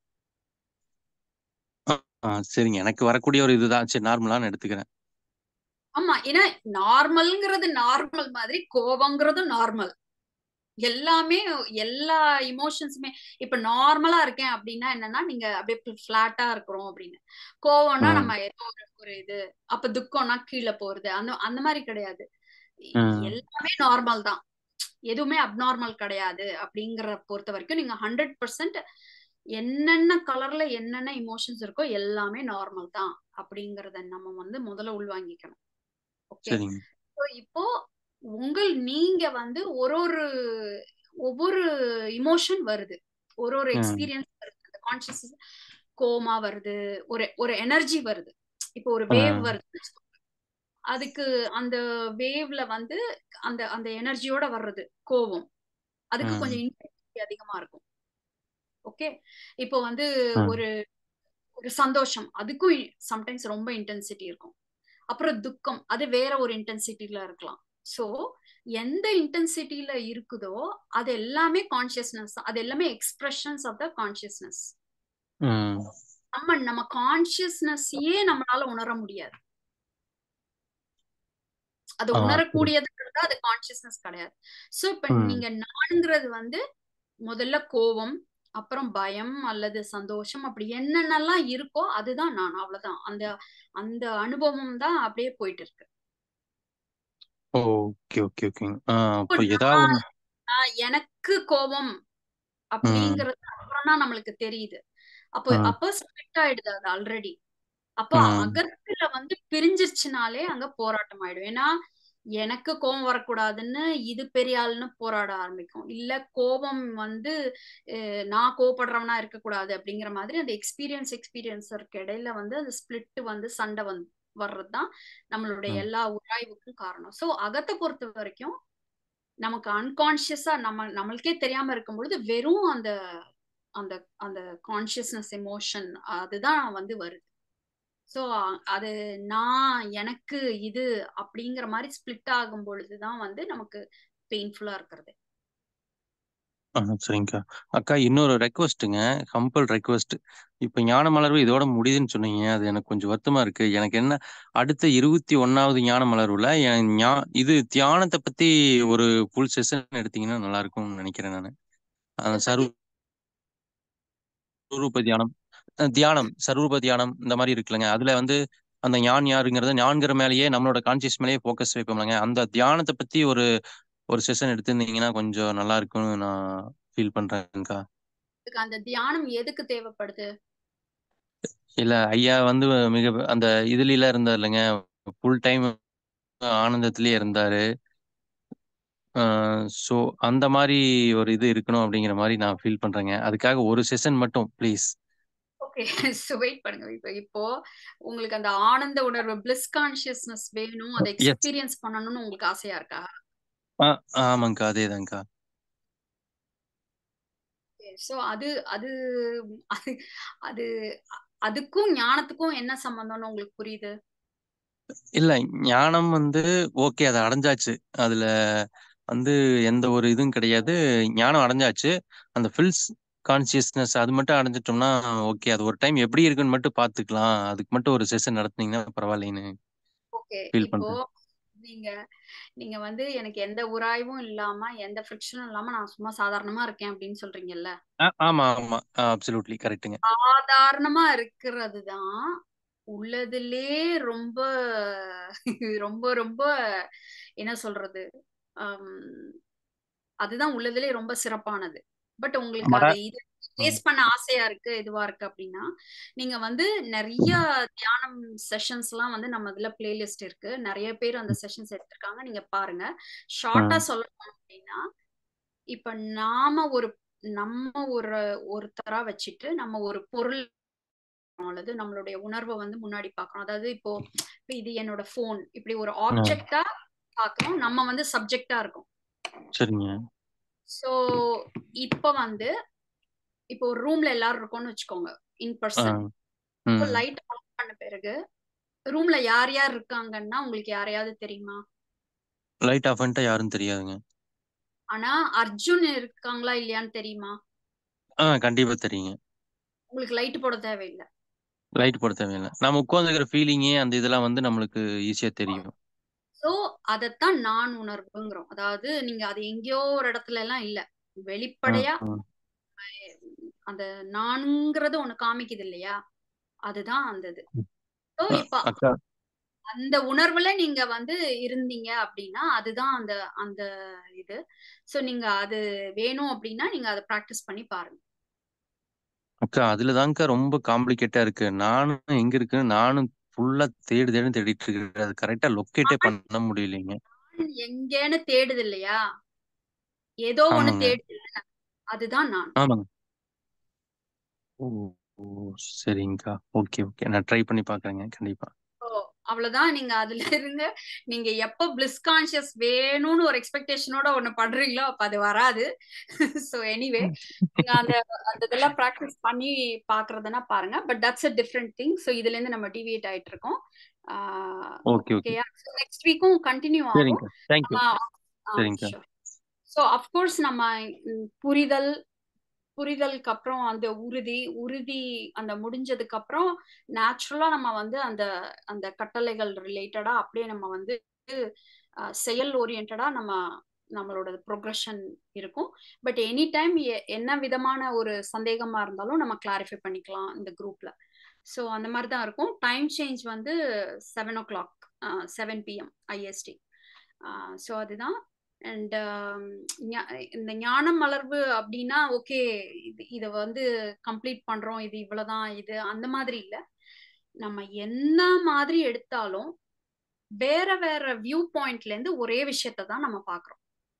ஆ சரிங்க எனக்கு வரக்கூடிய ஒரு இதுதான் சரி நார்மலான்னு எடுத்துக்கிறேன் ஆமா ஏன்னா நார்மல்ங்கிறது நார்மல் மாதிரி கோவங்கிறதும் நார்மல் எல்லாமே எல்லா இமோஷன்ஸுமே இப்ப நார்மலா இருக்கேன் அப்படின்னா என்னன்னா நீங்க அப்படியே பிளாட்டா இருக்கிறோம் அப்படின்னு கோவம்னா ம் நம்ம ஏதோ ஒரு ஒரு இது அப்ப துக்கம்னா கீழே போறது அந்த அந்த மாதிரி கிடையாது ம் எல்லாமே நார்மல் தான் எதுவுமே அப்நார்மல் கிடையாது அப்படிங்கிற பொறுத்த வரைக்கும் நீங்க ஹண்ட்ரட் பர்சன்ட் என்னென்ன கலர்ல என்னென்ன இமோஷன்ஸ் இருக்கோ எல்லாமே நார்மல் தான் அப்படிங்கறத நம்ம வந்து முதல்ல உள்வாங்கிக்கணும் ஓகே சரிங்க ஸோ இப்போ உங்கள் நீங்க வந்து ஒரு ஒரு ஒவ்வொரு இமோஷன் வருது ஒரு ஒரு ம் எக்ஸ்பீரியன்ஸ் வருது அந்த கான்சியஸ் கோமா வருது ஒரு ஒரு எனர்ஜி வருது இப்போ ஒரு ஆ வேவ் வருது அதுக்கு அந்த வேவ்ல வந்து அந்த அந்த எனர்ஜியோட வர்றது கோவம் அதுக்கு ம் கொஞ்சம் இன்டென்சிட்டி அதிகமா இருக்கும் ஓகே இப்போ வந்து ம் ஒரு ஒரு சந்தோஷம் அதுக்கும் சம்டைம்ஸ் ரொம்ப இன்டென்சிட்டி இருக்கும் அப்புறம் துக்கம் அது வேற ஒரு இன்டென்சிட்டில இருக்கலாம் ஸோ எந்த இன்டென்சிட்டியில இருக்குதோ அது எல்லாமே கான்சியஸ்னஸ் அது எல்லாமே எக்ஸ்பிரஷன்ஸ் ஆஃப் த கான்சியஸ்னஸ் ம் நம்ம நம்ம கான்சியஸ்னஸையே நம்மளால உணர முடியாது அது ஆ சரி உணரக்கூடியதுங்கிறது அது கான்சியஸ்னஸ் கிடையாது ஸோ இப்ப ம் நீங்க நான்ங்கிறது வந்து முதல்ல கோபம் அப்புறம் பயம் அல்லது சந்தோஷம் அப்படி என்னென்னலாம் இருக்கோ அதுதான் நான் அவ்வளவுதான் அந்த அந்த அனுபவம் தான் அப்படியே போயிட்டு இருக்கு ஓகே ஓகே ஓகேங்க ஆ இப்போ அப்போ ஏதாவது நான் நான் எனக்கு கோபம் ம் அப்படிங்கிறது அப்புறம் தான் நம்மளுக்கு தெரியுது அப்போ ம் அப்போ ஸ்பிளிட் ஆயிடுது அது ஆல்ரெடி அப்போ ம் அகத்துல வந்து பிரிஞ்சிருச்சுனாலே அங்க போராட்டம் ஆயிடும் ஏன்னா எனக்கு கோபம் வரக்கூடாதுன்னு இது பெரிய ஆளுன்னு போராட ஆரம்பிக்கும் இல்ல கோபம் வந்து அஹ், நான் கோபப்படுறவனா இருக்கக்கூடாது அப்படிங்கிற மாதிரி அந்த எக்ஸ்பீரியன்ஸ் எக்ஸ்பீரியன்ஸருக்கு இடையில வந்து அந்த ஸ்பிளிட் வந்து சண்டை வந்து வர்றதுதான் நம்மளுடைய ம் எல்லா உராய்வுக்கும் காரணம் சோ அகத்தை பொறுத்த வரைக்கும் நமக்கு அன்கான்சியஸா நம்ம நம்மளுக்கே தெரியாம இருக்கும் பொழுது வெறும் அந்த அந்த அந்த கான்சியஸ்னஸ் எமோஷன் அதுதான் வந்து வருது ஸோ அது நான் எனக்கு இது அப்படிங்கிற மாதிரி ஸ்பிளிட் ஆகும் பொழுதுதான் வந்து நமக்கு பெயின்ஃபுல்லா இருக்கிறது ஆ சரிங்கக்கா அக்கா இன்னொரு ரெக்வஸ்ட்டுங்க கம்பல் ரெக்வஸ்ட் இப்போ ஞான மலர்வு இதோட முடியுதுன்னு சொன்னீங்க அது எனக்கு கொஞ்சம் வருத்தமா இருக்கு எனக்கு என்ன அடுத்த இருபத்தி ஒன்னாவது ஞான மலர்வுல என் ஞா இது தியானத்தை பத்தி ஒரு ஃபுல் செஷன் எடுத்தீங்கன்னா நல்லா இருக்கும்னு நினைக்கிறேன் நான் இதை சரு பத்தி சுரூப தியானம் அஹ் தியானம் சரூப தியானம் இந்த மாதிரி இருக்குல்லங்க அதுல வந்து அந்த ஞான் யாருங்கிறத ஞான்கிற மேலேயே நம்மளோட கான்சியஸ் மேலேயே ஃபோக்கஸ் வைப்போம்லங்க அந்த தியானத்தை பத்தி ஒரு ஒரு செஷன் எடுத்திருந்தீங்கன்னா கொஞ்சம் நல்லா இருக்கும்னு நான் ஃபீல் பண்றேன்க்கா இதுக்கு அந்த தியானம் எதுக்கு தேவைப்படுது இல்ல ஐயா வந்து மிக அந்த இதுல இருந்தார் இல்லைங்க ஃபுல் டைம் ஆனந்தத்திலேயே இருந்தாரு ஸோ அந்த மாதிரி ஒரு இது இருக்கணும் அப்படிங்கிற மாதிரி நான் ஃபீல் பண்றேங்க அதுக்காக ஒரு செஷன் மட்டும் ப்ளீஸ் ஓகே ஸோ வெயிட் பண்ணுங்க இப்போ இப்போ உங்களுக்கு அந்த ஆனந்த உணர்வு பிளிஸ் கான்சியஸ்னஸ் வேணும் அதை எஸ் எக்ஸ்பீரியன்ஸ் பண்ணணும்னு உங்களுக்கு ஆசையா இருக்கா ஆ ஆமாங்க்கா அதேதான்க்கா ஸோ அது அது அது அது அதுக்கும் ஞானத்துக்கும் என்ன சம்பந்தம்னு உங்களுக்கு புரியுது இல்ல ஞானம் வந்து ஓகே அதை அடைஞ்சாச்சு அதுல வந்து எந்த ஒரு இதுவும் கிடையாது ஞானம் அடைஞ்சாச்சு அந்த ஃபில்ஸ் கான்சியஸ்னஸ் அது மட்டும் அடைஞ்சிட்டோம்னா ஓகே அது ஒரு டைம் எப்படி இருக்குன்னு மட்டும் பார்த்துக்கலாம் அதுக்கு மட்டும் ஒரு செஷன் நடத்துனீங்கன்னா பரவாயில்லைன்னு ஓகே ஃபீல் இப்போ பண்றேன் நீங்க நீங்க வந்து எனக்கு எந்த உராய்வும் இல்லாம எந்த ஃப்ரிக்ஷனும் இல்லாம நான் சும்மா சாதாரணமா இருக்கேன் அப்படின்னு சொல்றீங்கல்ல ஆ, ஆமா ஆமா அப்சல்யூட்லி கரெக்ட்டுங்க சாதாரணமா இருக்கிறது தான் உள்ளதிலே ரொம்ப ரொம்ப ரொம்ப என்ன சொல்றது ஆம், அதுதான் உள்ளதிலே ரொம்ப சிறப்பானது பட் உங்களுக்கு மட அது இது ஃபேஸ் பண்ண ஆசையா இருக்கு இதுவா இருக்கு அப்படின்னா நீங்க வந்து நிறைய தியானம் செஷன்ஸ் எல்லாம் வந்து நம்ம இதுல பிளேலிஸ்ட் இருக்கு நிறைய பேர் அந்த செஷன்ஸ் எடுத்திருக்காங்க நீங்க பாருங்க ஷார்ட்டா ம் சொல்லணும் அப்படின்னா இப்ப நாம ஒரு நம்ம ஒரு ஒருத்தரா வச்சுட்டு நம்ம ஒரு பொருள் அல்லது நம்மளுடைய உணர்வை வந்து முன்னாடி பார்க்கணும் அதாவது இப்போ இப்போ இது என்னோட ஃபோன் இப்படி ஒரு ம், ஆப்ஜெக்டா பார்க்கறோம் நம்ம வந்து சப்ஜெக்டா இருக்கோம் சரிங்க ஸோ இப்போ வந்து இப்போ ஒரு ரூம்ல எல்லாரும் இருக்கோம்னு வச்சுக்கோங்க இன் ஆ பர்சன் இப்போ ம் லைட் ஆஃப் பண்ண பிறகு ரூம்ல யார் யார் இருக்காங்கன்னா உங்களுக்கு யாரையாவது தெரியுமா லைட் ஆஃப் பண்ணிட்டா யாரும் தெரியாதுங்க ஆனா அர்ஜுன் இருக்காங்களா இல்லையான்னு தெரியுமா ஆ கண்டிப்பா தெரியுங்க உங்களுக்கு லைட் போட தேவையில்லை லைட் போட தேவையில்லை நம்ம உட்காந்துக்கிற ஃபீலிங்கே அந்த இதெல்லாம் வந்து நம்மளுக்கு ஈஸியா தெரியும் ஸோ அதைத்தான் நான் உணர்வுங்கிறோம் அதாவது நீங்க அது எங்கேயோ ஒரு இடத்துல எல்லாம் இல்ல ம் வெளிப்படையா ம் அந்த நானுங்கிறது ஒண்ணு காமிக்குது இல்லையா அதுதான் அந்த இது ஸோ அ- இப்ப அக்கா அந்த உணர்வுல நீங்க வந்து இருந்தீங்க அப்படின்னா அதுதான் அந்த அந்த இது ஸோ நீங்க அது வேணும் அப்படின்னா நீங்க அதை ப்ராக்டிஸ் பண்ணி பாருங்க அக்கா அதுலதான்க்கா ரொம்ப காம்ப்ளிகேட்டா இருக்கு நானும் எங்க இருக்குன்னு நானும் ஃபுல்லா தேடி தேடி தேடிட்டு இருக்கேன் அது கரெக்டா லொக்கேட்டே பண்ண முடியலைங்க நான் எங்கேன்னு தேடுது இல்லையா ஏதோ ஒண்ணு ஆமாங்க தேடுது இல்ல அதுதான் நான் ஆமாங்க ஓ ஓ சரிங்கக்கா ஓகே ஓகே நான் ட்ரை பண்ணி பாக்குறேங்க கண்டிப்பா ஓ அவ்வளவுதான் நீங்க அதுல இருங்க நீங்க எப்ப பிளிஸ் கான்சியஸ் வேணும்னு ஒரு எக்ஸ்பெக்டேஷனோட ஒண்ணு பண்றீங்களோ அப்ப அது வராது சோ எனிவே நீங்க அந்த அந்த இதெல்லாம் ப்ராக்டிஸ் பண்ணி பாக்குறதுனா பாருங்க but that's a different thing so இதுல இருந்து நம்ம டிவியேட் ஆயிட்டு இருக்கோம் ஓகே ஓகே ஓகேயா நெக்ஸ்ட் வீக்கும் கண்டினியூ ஆகும் சரிங்கக்கா தேங்க்யூ சரிங்கக்கா ஸோ அஃப்கோர்ஸ் நம்ம ம், புரிதல் புரிதலுக்கு அப்புறம் அந்த உறுதி உறுதி அந்த முடிஞ்சதுக்கு அப்புறம் நேச்சுரலா நம்ம வந்து அந்த அந்த கட்டளைகள் ரிலேட்டடா அப்படியே நம்ம வந்து அஹ், செயல் ஓரியன்டா நம்ம நம்மளோட ப்ரொக்ரஷன் இருக்கும் பட் எனி டைம் என்ன விதமான ஒரு சந்தேகமா இருந்தாலும் நம்ம கிளாரிஃபை பண்ணிக்கலாம் இந்த குரூப்ல ஸோ அந்த மாதிரி தான் இருக்கும் டைம் சேஞ்ச் வந்து seven o'clock seven PM IST so அதுதான் அண்ட் இந்த ஞானம் மலர்வு அப்படின்னா ஓகே இது இதை வந்து கம்ப்ளீட் பண்றோம் இது இவ்வளவுதான் இது அந்த மாதிரி இல்லை நம்ம என்ன மாதிரி எடுத்தாலும் வேற வேற வியூ பாயிண்ட்ல இருந்து ஒரே விஷயத்தை தான் நம்ம பார்க்குறோம்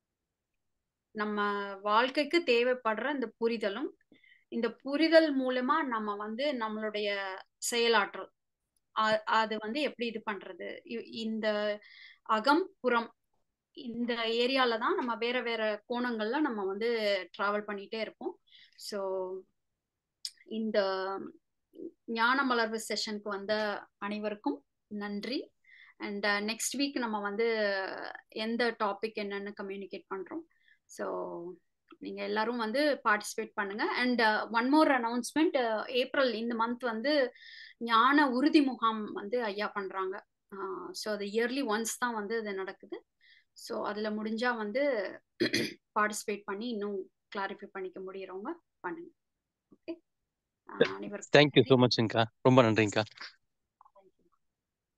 நம்ம வாழ்க்கைக்கு தேவைப்படுற இந்த புரிதலும் இந்த புரிதல் மூலமா நம்ம வந்து நம்மளுடைய செயலாற்றல் அ- அது வந்து எப்படி இது பண்றது இ- இந்த அகம் புறம் இந்த ஏரியால தான் நம்ம வேற வேற கோணங்கள்ல நம்ம வந்து டிராவல் பண்ணிட்டே இருப்போம் ஸோ இந்த ஞான மலர்வு செஷனுக்கு வந்த அனைவருக்கும் நன்றி அண்ட் நெக்ஸ்ட் வீக் நம்ம வந்து எந்த டாபிக் என்னன்னு கம்யூனிகேட் பண்றோம் ஸோ நீங்க எல்லாரும் வந்து பார்ட்டிசிபேட் பண்ணுங்க and one more announcement April இந்த மந்த் வந்து ஞான உறுதி முகாம் வந்து ஐயா பண்றாங்க ஸோ அது இயர்லி ஒன்ஸ் தான் வந்து இது நடக்குது ஸோ அதுல முடிஞ்சா வந்து பார்ட்டிசிபேட் பண்ணி இன்னும் கிளாரிஃபை பண்ணிக்க முடியறவங்க பண்ணுங்க ஓகே அனைவருக்கும் தேங்க்யூ நன்றி ஸோ மச்ங்கக்கா ரொம்ப நன்றிங்கக்கா